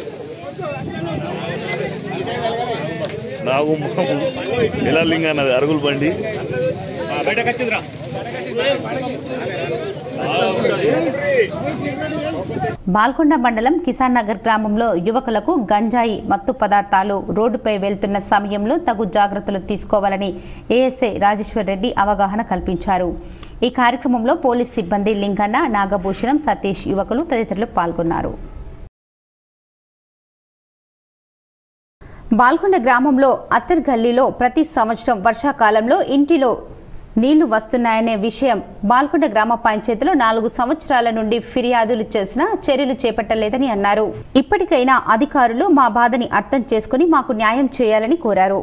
నాగు ఎలా లింగ అన్నది అరుగుల బండి బాల్కొండ మండలం కిసాన్ నగర్ గ్రామంలో యువకులకు గంజాయి మత్తు పదార్థాలు రోడ్డుపై వెళ్తున్న సమయంలో తగు జాగ్రత్తలు తీసుకోవాలని ఏఎస్ఐ రాజేశ్వర్ రెడ్డి అవగాహన కల్పించారు ఈ కార్యక్రమంలో పోలీస్ సిబ్బంది లింగన్న నాగభూషణం సతీష్ యువకులు తదితరులు పాల్గొన్నారు బాల్కొండ గ్రామంలో అత్తర్ గల్లీలో ప్రతి సంవత్సరం వర్షాకాలంలో ఇంటిలో నీళ్లు వస్తున్నాయనే విషయం బాల్కొండ గ్రామ పంచాయతీలో నాలుగు సంవత్సరాల నుండి ఫిర్యాదులు చేసినా చర్యలు చేపట్టలేదని అన్నారు ఇప్పటికైనా అధికారులు మా బాధని అర్థం చేసుకుని మాకు న్యాయం చేయాలని కోరారు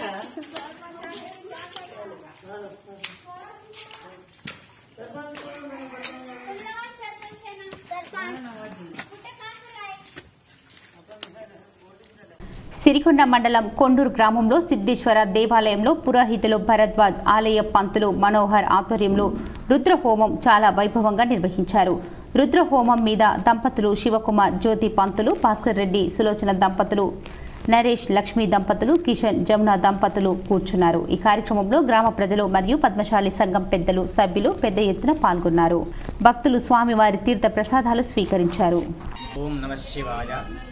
సిరికొండ మండలం కొండూరు గ్రామంలో సిద్ధేశ్వర దేవాలయంలో పురోహితులు భరద్వాజ్ ఆలయ పంతులు మనోహర్ ఆధ్వర్యంలో రుద్రహోమం చాలా వైభవంగా నిర్వహించారు రుద్రహోమం మీద దంపతులు శివకుమార్ జ్యోతి పంతులు భాస్కర్ రెడ్డి సులోచన దంపతులు నరేష్ లక్ష్మీ దంపతులు కిషన్ జమున దంపతులు కూర్చున్నారు ఈ కార్యక్రమంలో గ్రామ ప్రజలు మరియు పద్మశాలి సంఘం పెద్దలు సభ్యులు పెద్ద ఎత్తున పాల్గొన్నారు భక్తులు స్వామివారి తీర్థ ప్రసాదాలు స్వీకరించారు ఓం నమ శివాయ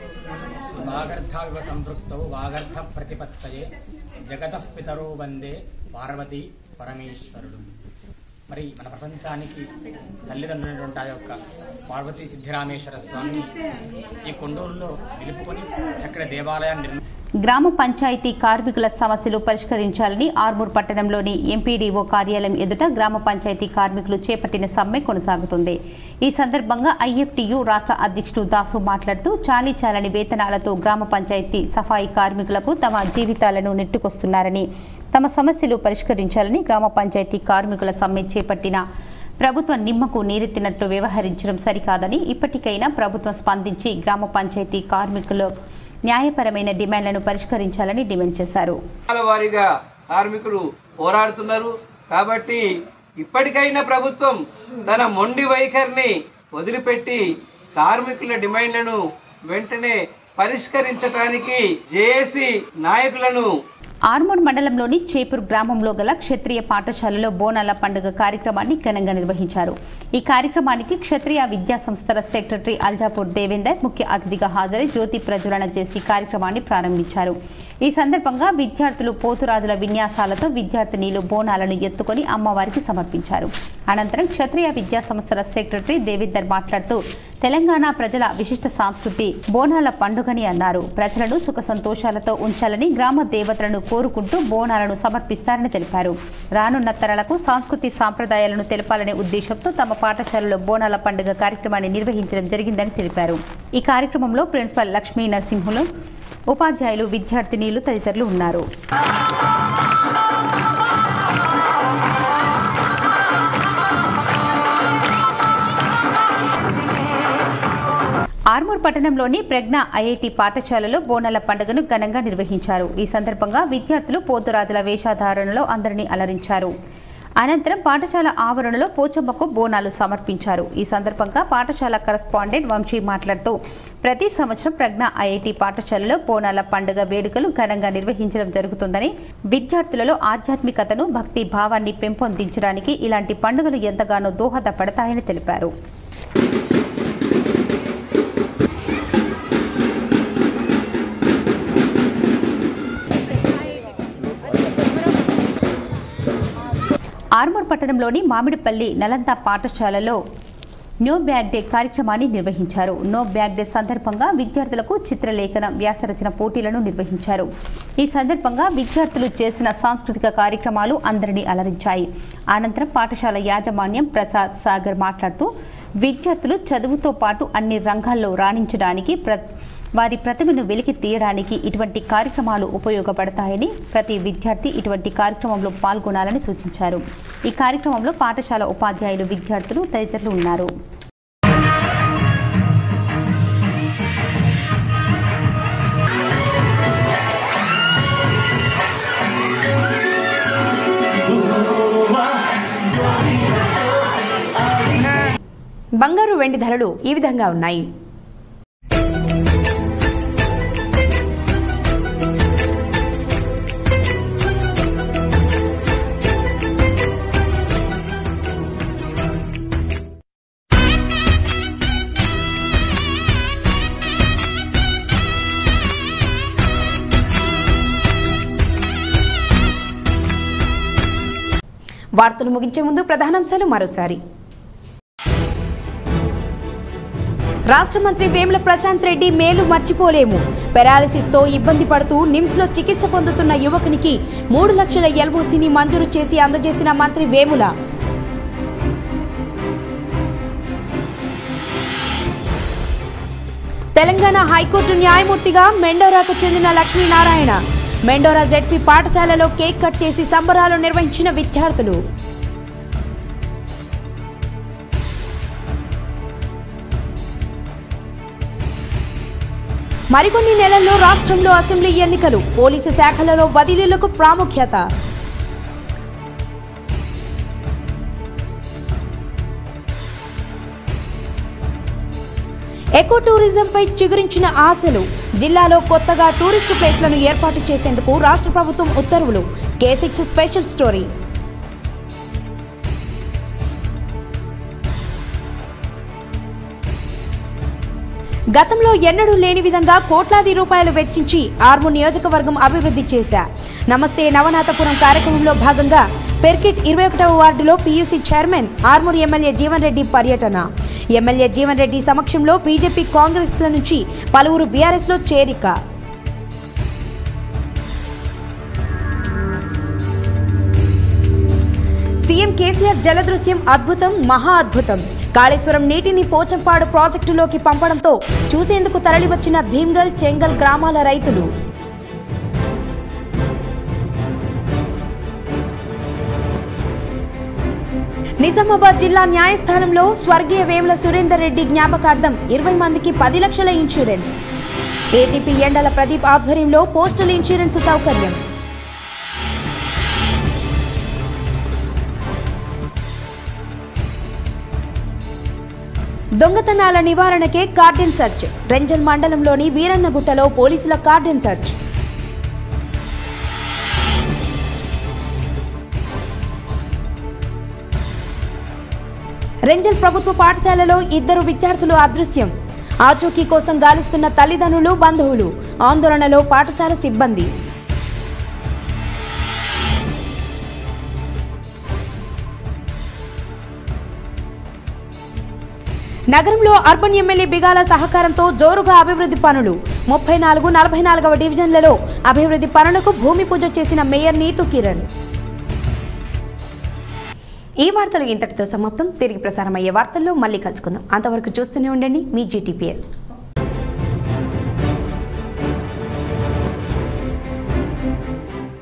వాగర్థావివ సంపృక్తౌ వాగర్థ ప్రతిపత్తయే జగత పితరో వందే పార్వతి పరమేశ్వరుడు మరి మన ప్రపంచానికి తల్లిదండ్రులైనటువంటి ఆ యొక్క పార్వతీ సిద్ధిరామేశ్వర స్వామిని ఈ కొండూరులో నిలుపుకొని చక్కటి దేవాలయాన్ని నిర్మి గ్రామ పంచాయతీ కార్మికుల సమస్యలు పరిష్కరించాలని ఆర్మూర్ పట్టణంలోని ఎంపీడీఓ కార్యాలయం ఎదుట గ్రామ పంచాయతీ కార్మికులు చేపట్టిన సమ్మె కొనసాగుతుంది ఈ సందర్భంగా ఐఎఫ్టియు రాష్ట్ర అధ్యక్షుడు దాసు మాట్లాడుతూ చాలీ చాలని వేతనాలతో గ్రామ పంచాయతీ సఫాయి కార్మికులకు తమ జీవితాలను నెట్టుకొస్తున్నారని తమ సమస్యలు పరిష్కరించాలని గ్రామ పంచాయతీ కార్మికుల సమ్మె చేపట్టిన ప్రభుత్వం నిమ్మకు నీరెత్తినట్లు వ్యవహరించడం సరికాదని ఇప్పటికైనా ప్రభుత్వం స్పందించి గ్రామ పంచాయతీ కార్మికులు న్యాయపరమైన డిమాండ్లను పరిష్కరించాలని డిమాండ్ చేశారు కులాల వారీగా కార్మికులు పోరాడుతున్నారు కాబట్టి ఇప్పటికైనా ప్రభుత్వం తన మొండి వైఖరిని వదిలిపెట్టి కార్మికుల డిమాండ్లను వెంటనే పరిష్కరించడానికి జేఏసీ నాయకులను ఆర్మూర్ మండలంలోని చేపూర్ గ్రామంలో గల క్షత్రియ పాఠశాలలో బోనాల పండుగ కార్యక్రమాన్ని ఘనంగా నిర్వహించారు ఈ కార్యక్రమానికి క్షత్రియ విద్యా సంస్థల సెక్రటరీ అల్జాపూర్ దేవేందర్ ముఖ్య అతిథిగా హాజరై జ్యోతి ప్రజ్వలన చేసి కార్యక్రమాన్ని ప్రారంభించారు ఈ సందర్భంగా విద్యార్థులు పోతురాజుల విన్యాసాలతో విద్యార్థినీలు బోనాలను ఎత్తుకొని అమ్మవారికి సమర్పించారు అనంతరం క్షత్రియ విద్యా సంస్థల సెక్రటరీ దేవేందర్ మాట్లాడుతూ తెలంగాణ ప్రజల విశిష్ట సంస్కృతి బోనాల పండుగని అన్నారు ప్రజలను సుఖ సంతోషాలతో ఉంచాలని గ్రామ దేవతలను కోరుకుంటూ బోనాలను సమర్పిస్తారని తెలిపారు రానున్న తరాలకు సాంస్కృతి సాంప్రదాయాలను తెలపాలనే ఉద్దేశంతో తమ పాఠశాలలో బోనాల పండుగ కార్యక్రమాన్ని నిర్వహించడం జరిగిందని తెలిపారు ఈ కార్యక్రమంలో ప్రిన్సిపల్ లక్ష్మీ నరసింహులు ఉపాధ్యాయులు విద్యార్థినీలు తదితరులు ఉన్నారు ఆర్మూర్ పట్టణంలోని ప్రజ్ఞ ఐఐటి పాఠశాలలో బోనాల పండుగను ఘనంగా నిర్వహించారు ఈ సందర్భంగా విద్యార్థులు పోతురాజుల వేషధారణలో అందరినీ అలరించారు అనంతరం పాఠశాల ఆవరణలో పోచమ్మకు బోనాలు సమర్పించారు ఈ సందర్భంగా పాఠశాల కరస్పాండెంట్ వంశీ మాట్లాడుతూ ప్రతి సంవత్సరం ప్రజ్ఞ ఐఐటి పాఠశాలలో బోనాల పండుగ వేడుకలు ఘనంగా నిర్వహించడం జరుగుతుందని విద్యార్థులలో ఆధ్యాత్మికతను భక్తి భావాన్ని పెంపొందించడానికి ఇలాంటి పండుగలు ఎంతగానో దోహదపడతాయని తెలిపారు ఆర్మూర్ పట్టణంలోని మామిడిపల్లి నలంద పాఠశాలలో నో బ్యాగ్ డే కార్యక్రమాన్ని నిర్వహించారు నో బ్యాగ్ డే సందర్భంగా విద్యార్థులకు చిత్రలేఖనం వ్యాసరచన పోటీలను నిర్వహించారు ఈ సందర్భంగా విద్యార్థులు చేసిన సాంస్కృతిక కార్యక్రమాలు అందరినీ అలరించాయి అనంతరం పాఠశాల యాజమాన్యం ప్రసాద్ సాగర్ మాట్లాడుతూ విద్యార్థులు చదువుతో పాటు అన్ని రంగాల్లో రాణించడానికి ప్ర వారి ప్రతిభను వెలికి తీయడానికి ఇటువంటి కార్యక్రమాలు ఉపయోగపడతాయని ప్రతి విద్యార్థి ఇటువంటి కార్యక్రమంలో పాల్గొనాలని సూచించారు ఈ కార్యక్రమంలో పాఠశాల ఉపాధ్యాయులు విద్యార్థులు తదితరులు ఉన్నారు బంగారు వెండి ధరలు ఈ విధంగా ఉన్నాయి వార్తలు ముగించే ముందు ప్రధానాంశాలు మరోసారి రాష్ట్ర మంత్రి వేముల ప్రశాంత్ రెడ్డి మేలు మర్చిపోలేము పెరాలసిస్ తో ఇబ్బంది పడుతూ నిమ్స్ లో చికిత్స పొందుతున్న యువకునికి మూడు లక్షల ఎల్ఓసిని మంజూరు చేసి అందజేసిన మంత్రి వేముల తెలంగాణ హైకోర్టు న్యాయమూర్తిగా మెండోరాకు చెందిన లక్ష్మీనారాయణ మెండోరా జెడ్పీ పాఠశాలలో కేక్ కట్ చేసి సంబరాలు నిర్వహించిన విద్యార్థులు మరికొన్ని నెలల్లో రాష్ట్రంలో అసెంబ్లీ ఎన్నికలు పోలీసు శాఖలలో బదిలీలకు ప్రాముఖ్యత ఎకో టూరిజంపై చిగురించిన ఆశలు జిల్లాలో కొత్తగా టూరిస్టు ప్లేస్లను ఏర్పాటు చేసేందుకు రాష్ట్ర ప్రభుత్వం ఉత్తర్వులు కే సిక్స్ స్పెషల్ స్టోరీ గతంలో ఎన్నడూ లేని విధంగా కోట్లాది రూపాయలు వెచ్చించి ఆర్ము నియోజకవర్గం అభివృద్ధి చేశా నమస్తే నవనాథపురం కార్యక్రమంలో భాగంగా పెర్కిట్ ఇరవై ఒకటవ వార్డులో PUC chairman Armoor MLA Jeevan Reddy పర్యటన ఎమ్మెల్యే జీవన్ రెడ్డి సమక్షంలో బీజేపీ కాంగ్రెస్ల నుంచి పలువురు బీఆర్ఎస్లో చేరిక సీఎం కేసీఆర్ జలదృశ్యం అద్భుతం మహా అద్భుతం కాళేశ్వరం నీటిని పోచంపాడు ప్రాజెక్టులోకి పంపడంతో చూసేందుకు తరలివచ్చిన భీమ్గల్ చెంగల్ గ్రామాల రైతులు నిజామాబాద్ జిల్లా న్యాయస్థానంలో స్వర్గీయ వేముల సురేందర్ రెడ్డి జ్ఞాపకార్థం ఇరవై మందికి పది లక్షల ఇన్సూరెన్స్ ఏజీపీ ఎండల ప్రదీప్ ఆధ్వర్యంలో పోస్టల్ ఇన్సూరెన్స్ సౌకర్యం దొంగతనాల నివారణకే కార్డెన్ సెర్చ్ రెంజల్ మండలంలోని వీరన్నగుట్టలో పోలీసుల కార్డెన్ సెర్చ్ రెంజల్ ప్రభుత్వ పాఠశాలలో ఇద్దరు విద్యార్థులు అదృశ్యం ఆచూకీ కోసం గాలిస్తున్న తల్లిదండ్రులు బంధువులు ఆందోళనలో పాఠశాల సిబ్బంది నగరంలో అర్బన్ ఎమ్మెల్యే బిగాల సహకారంతో జోరుగా అభివృద్ధి పనులు ముప్పై నాలుగు నలభై నాలుగవ డివిజన్లలో అభివృద్ధి పనులకు భూమి పూజ చేసిన మేయర్ నీతు కిరణ్ ఈ వార్తలు ఇంతటితో సమాప్తం తిరిగి ప్రసారం అయ్యే వార్తల్లో మళ్ళీ కలుసుకుందాం అంతవరకు చూస్తూనే ఉండండి మీ జీటీపీఎల్